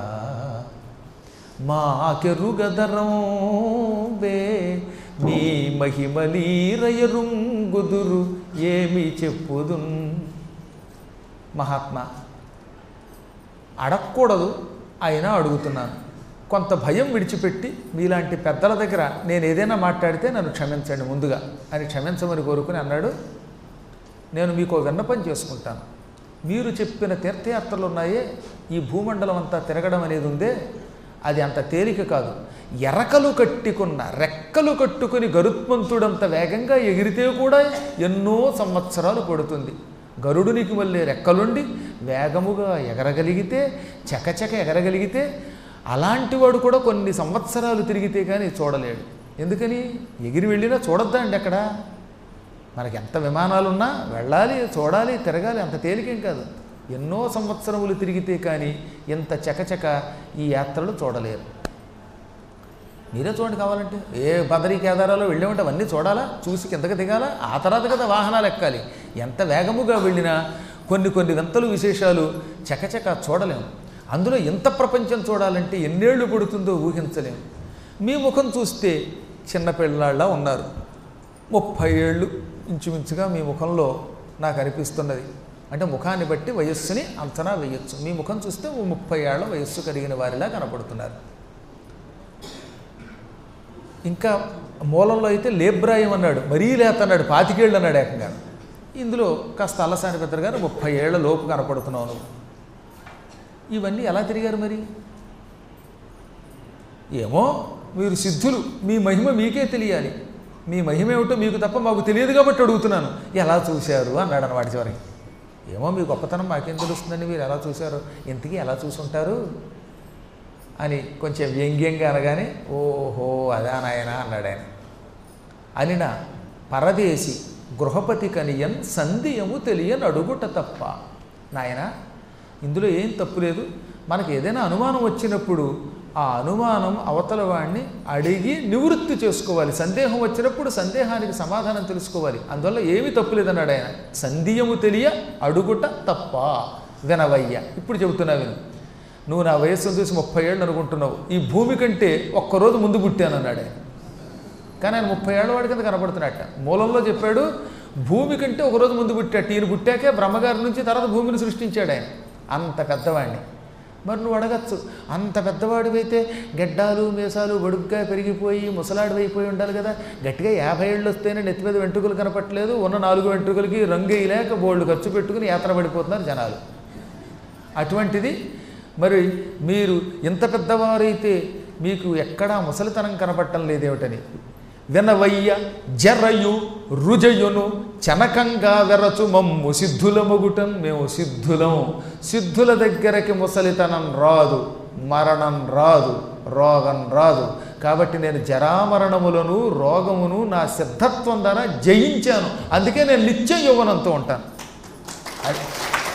మాకెరుగదరం బే మీ మహిమలీరయరుంగుదురు ఏమి చెప్పుదున్ మహాత్మా అడగకూడదు అయినా అడుగుతున్నాను కొంత భయం విడిచిపెట్టి మీలాంటి పెద్దల దగ్గర నేను ఏదైనా మాట్లాడితే నన్ను క్షమించండి ముందుగా అని క్షమించమని కోరుకుని అన్నాడు నేను మీకు విన్నపం చేసుకుంటాను మీరు చెప్పిన తీర్థయాత్రలు ఉన్నాయే ఈ భూమండలం అంతా తిరగడం అనేది ఉందే అది అంత తేలిక కాదు ఎరకలు కట్టుకున్న రెక్కలు కట్టుకుని గరుత్మంతుడంత వేగంగా ఎగిరితే కూడా ఎన్నో సంవత్సరాలు పడుతుంది గరుడునికి మళ్ళీ రెక్కలుండి వేగముగా ఎగరగలిగితే చకచక ఎగరగలిగితే అలాంటి వాడు కూడా కొన్ని సంవత్సరాలు తిరిగితే కానీ చూడలేడు ఎందుకని ఎగిరి వెళ్ళినా చూడొద్దా అండి అక్కడ మనకి ఎంత విమానాలున్నా వెళ్ళాలి చూడాలి తిరగాలి అంత తేలికేం కాదు ఎన్నో సంవత్సరములు తిరిగితే కానీ ఇంత చకచక ఈ యాత్రలు చూడలేరు మీరే చూడండి కావాలంటే ఏ బదరీ కేదారాలో వెళ్ళామంటే అవన్నీ చూడాలా చూసి కిందకి దిగాలా ఆ తర్వాత కదా వాహనాలు ఎక్కాలి ఎంత వేగముగా వెళ్ళినా కొన్ని కొన్ని వింతలు విశేషాలు చకచక చూడలేము అందులో ఎంత ప్రపంచం చూడాలంటే ఎన్నేళ్ళు పడుతుందో ఊహించలేము మీ ముఖం చూస్తే చిన్నపిల్లాళ్ళ ఉన్నారు ముప్పై ఏళ్ళు ఇంచుమించుగా మీ ముఖంలో నాకు అనిపిస్తున్నది అంటే ముఖాన్ని బట్టి వయస్సుని అంచనా వేయొచ్చు మీ ముఖం చూస్తే ఓ ముప్పై ఏళ్ల వయస్సు కలిగిన వారిలా కనపడుతున్నారు ఇంకా మూలంలో అయితే లేబ్రాయం అన్నాడు మరీ లేత అన్నాడు పాతికేళ్ళు అన్నాడు ఏకంగా ఇందులో కాస్త అల్లసాని పెద్దరు గారు ముప్పై ఏళ్ల లోపు కనపడుతున్నావు నువ్వు ఇవన్నీ ఎలా తిరిగారు మరి ఏమో మీరు సిద్ధులు మీ మహిమ మీకే తెలియాలి మీ మహిమ ఏమిటో మీకు తప్ప మాకు తెలియదు కాబట్టి అడుగుతున్నాను ఎలా చూశారు అన్నాడు అన్నమాట చివరికి ఏమో మీ గొప్పతనం మాకేం తెలుస్తుందండి మీరు ఎలా చూశారు ఇంతకీ ఎలా చూసుంటారు అని కొంచెం వ్యంగ్యంగా అనగానే ఓహో అదా నాయన అన్నాడు ఆయన అనిన పరదేశి గృహపతి కనియన్ సంధియము తెలియని అడుగుట తప్ప నాయన ఇందులో ఏం తప్పు లేదు మనకి ఏదైనా అనుమానం వచ్చినప్పుడు ఆ అనుమానం అవతల వాడిని అడిగి నివృత్తి చేసుకోవాలి సందేహం వచ్చినప్పుడు సందేహానికి సమాధానం తెలుసుకోవాలి అందువల్ల ఏమీ తప్పు లేదన్నాడు ఆయన సంధియము తెలియ అడుగుట తప్ప వినవయ్య ఇప్పుడు చెబుతున్నా విను నువ్వు నా వయస్సును చూసి ముప్పై ఏళ్ళు అనుకుంటున్నావు ఈ భూమి కంటే ఒక్కరోజు ముందు పుట్టాను అన్నాడు ఆయన కానీ ఆయన ముప్పై ఏళ్ళ వాడి కింద కనపడుతున్నట్ట మూలంలో చెప్పాడు భూమి కంటే ఒకరోజు ముందు పుట్టాడు ఈయన పుట్టాకే బ్రహ్మగారి నుంచి తర్వాత భూమిని సృష్టించాడు ఆయన అంత పెద్దవాడిని మరి నువ్వు అడగచ్చు అంత పెద్దవాడివైతే గెడ్డాలు మీసాలు బడుగ్గా పెరిగిపోయి ముసలాడు అయిపోయి ఉండాలి కదా గట్టిగా యాభై ఏళ్ళు వస్తేనే నెత్తి మీద వెంట్రుకలు కనపట్లేదు ఉన్న నాలుగు వెంట్రుకలకి రంగు వేయలేక బోల్డ్ ఖర్చు పెట్టుకుని యాత్ర పడిపోతున్నారు జనాలు అటువంటిది మరి మీరు ఇంత పెద్దవారైతే మీకు ఎక్కడా ముసలితనం కనపడటం లేదేమిటని వినవయ్య జరయు రుజయును చనకంగా వెరచు మమ్ము సిద్ధుల మొగుటం మేము సిద్ధులం సిద్ధుల దగ్గరకి ముసలితనం రాదు మరణం రాదు రోగం రాదు కాబట్టి నేను జరామరణములను రోగమును నా సిద్ధత్వం ద్వారా జయించాను అందుకే నేను నిత్య యౌవనంతో ఉంటాను అది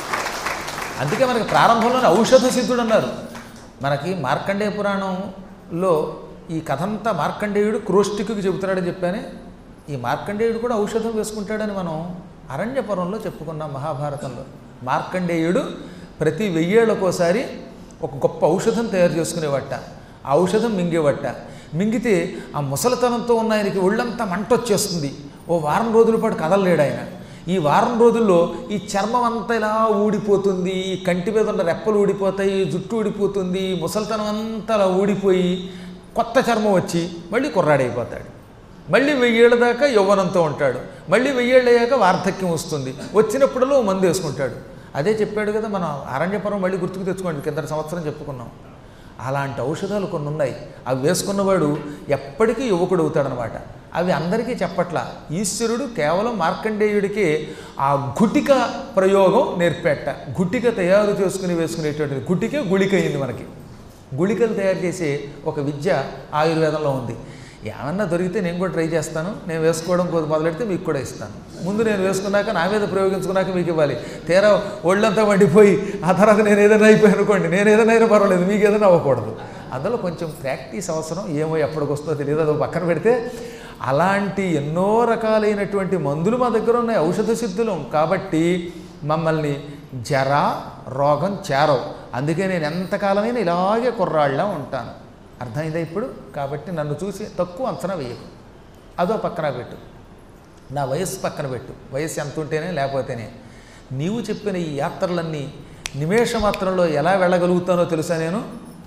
అందుకే మనకి ప్రారంభంలోనే ఔషధ సిద్ధుడు అన్నారు మనకి మార్కండేయ పురాణంలో ఈ కథంతా మార్కండేయుడు క్రోష్టికి చెబుతున్నాడని చెప్పానే ఈ మార్కండేయుడు కూడా ఔషధం వేసుకుంటాడని మనం అరణ్యపురంలో చెప్పుకున్నాం మహాభారతంలో మార్కండేయుడు ప్రతి వెయ్యేళ్ళకోసారి ఒక గొప్ప ఔషధం తయారు చేసుకునేవట ఆ ఔషధం మింగేవట మింగితే ఆ ముసలితనంతో ఉన్న ఆయనకి ఒళ్ళంతా మంట వచ్చేస్తుంది ఓ వారం రోజుల పాటు కదలలేడు ఆయన ఈ వారం రోజుల్లో ఈ చర్మం అంతా ఇలా ఊడిపోతుంది ఈ కంటి మీద ఉన్న రెప్పలు ఊడిపోతాయి జుట్టు ఊడిపోతుంది ముసలితనం అంతా అలా ఊడిపోయి కొత్త చర్మం వచ్చి మళ్ళీ కుర్రాడైపోతాడు మళ్ళీ వెయ్యేళ్ళ దాకా యౌవనంతో ఉంటాడు మళ్ళీ వెయ్యేళ్ళు అయ్యాక వార్ధక్యం వస్తుంది వచ్చినప్పుడలో ఓ మందు వేసుకుంటాడు అదే చెప్పాడు కదా మనం అరణ్యపురం మళ్ళీ గుర్తుకు తెచ్చుకోండి కింద సంవత్సరం చెప్పుకున్నాం అలాంటి ఔషధాలు కొన్ని ఉన్నాయి అవి వేసుకున్నవాడు ఎప్పటికీ యువకుడు అవుతాడనమాట అవి అందరికీ చెప్పట్లా ఈశ్వరుడు కేవలం మార్కండేయుడికి ఆ గుటిక ప్రయోగం నేర్పేట గుటిక తయారు చేసుకుని వేసుకునేటువంటిది గుటికే గుళిక అయింది మనకి గుళికలు తయారు చేసే ఒక విద్య ఆయుర్వేదంలో ఉంది ఏమన్నా దొరికితే నేను కూడా ట్రై చేస్తాను నేను వేసుకోవడం కొద్ది మొదలెడితే మీకు కూడా ఇస్తాను ముందు నేను వేసుకున్నాక నా మీద ప్రయోగించుకున్నాక మీకు ఇవ్వాలి తీరా ఒళ్ళంతా వండిపోయి ఆ తర్వాత నేను ఏదైనా అయిపోయి అనుకోండి నేను ఏదైనా అయినా పర్వాలేదు మీకు ఏదైనా అవ్వకూడదు అందులో కొంచెం ప్రాక్టీస్ అవసరం ఏమో ఎప్పటికి వస్తుందో తెలియదు అది పక్కన పెడితే అలాంటి ఎన్నో రకాలైనటువంటి మందులు మా దగ్గర ఉన్నాయి ఔషధ సిద్ధులు కాబట్టి మమ్మల్ని జర రోగం చేరవు అందుకే నేను ఎంతకాలమైనా ఇలాగే కుర్రాళ్ళ ఉంటాను అర్థమైందా ఇప్పుడు కాబట్టి నన్ను చూసి తక్కువ అంచనా వేయకు అదో పక్కన పెట్టు నా వయస్సు పక్కన పెట్టు వయస్సు ఎంత ఉంటేనే లేకపోతేనే నీవు చెప్పిన ఈ యాత్రలన్నీ నిమేష మాత్రంలో ఎలా వెళ్ళగలుగుతానో తెలుసా నేను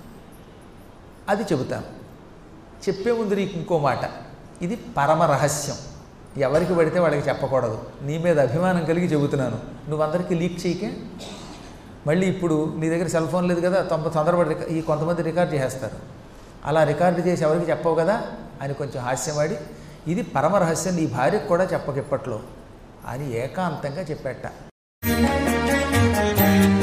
అది చెబుతాను చెప్పే ముందు నీకు ఇంకో మాట ఇది పరమ రహస్యం ఎవరికి పడితే వాళ్ళకి చెప్పకూడదు నీ మీద అభిమానం కలిగి చెబుతున్నాను నువ్వు అందరికీ లీక్ చేయకే మళ్ళీ ఇప్పుడు నీ దగ్గర సెల్ ఫోన్ లేదు కదా తొంభై తొందరపడి రిక- ఈ కొంతమంది రికార్డ్ చేసేస్తారు అలా రికార్డు చేసి ఎవరికి చెప్పవు కదా అని కొంచెం హాస్యమాడి ఇది పరమ రహస్యం నీ భార్యకు కూడా చెప్పకిప్పట్లో అని ఏకాంతంగా చెప్పేట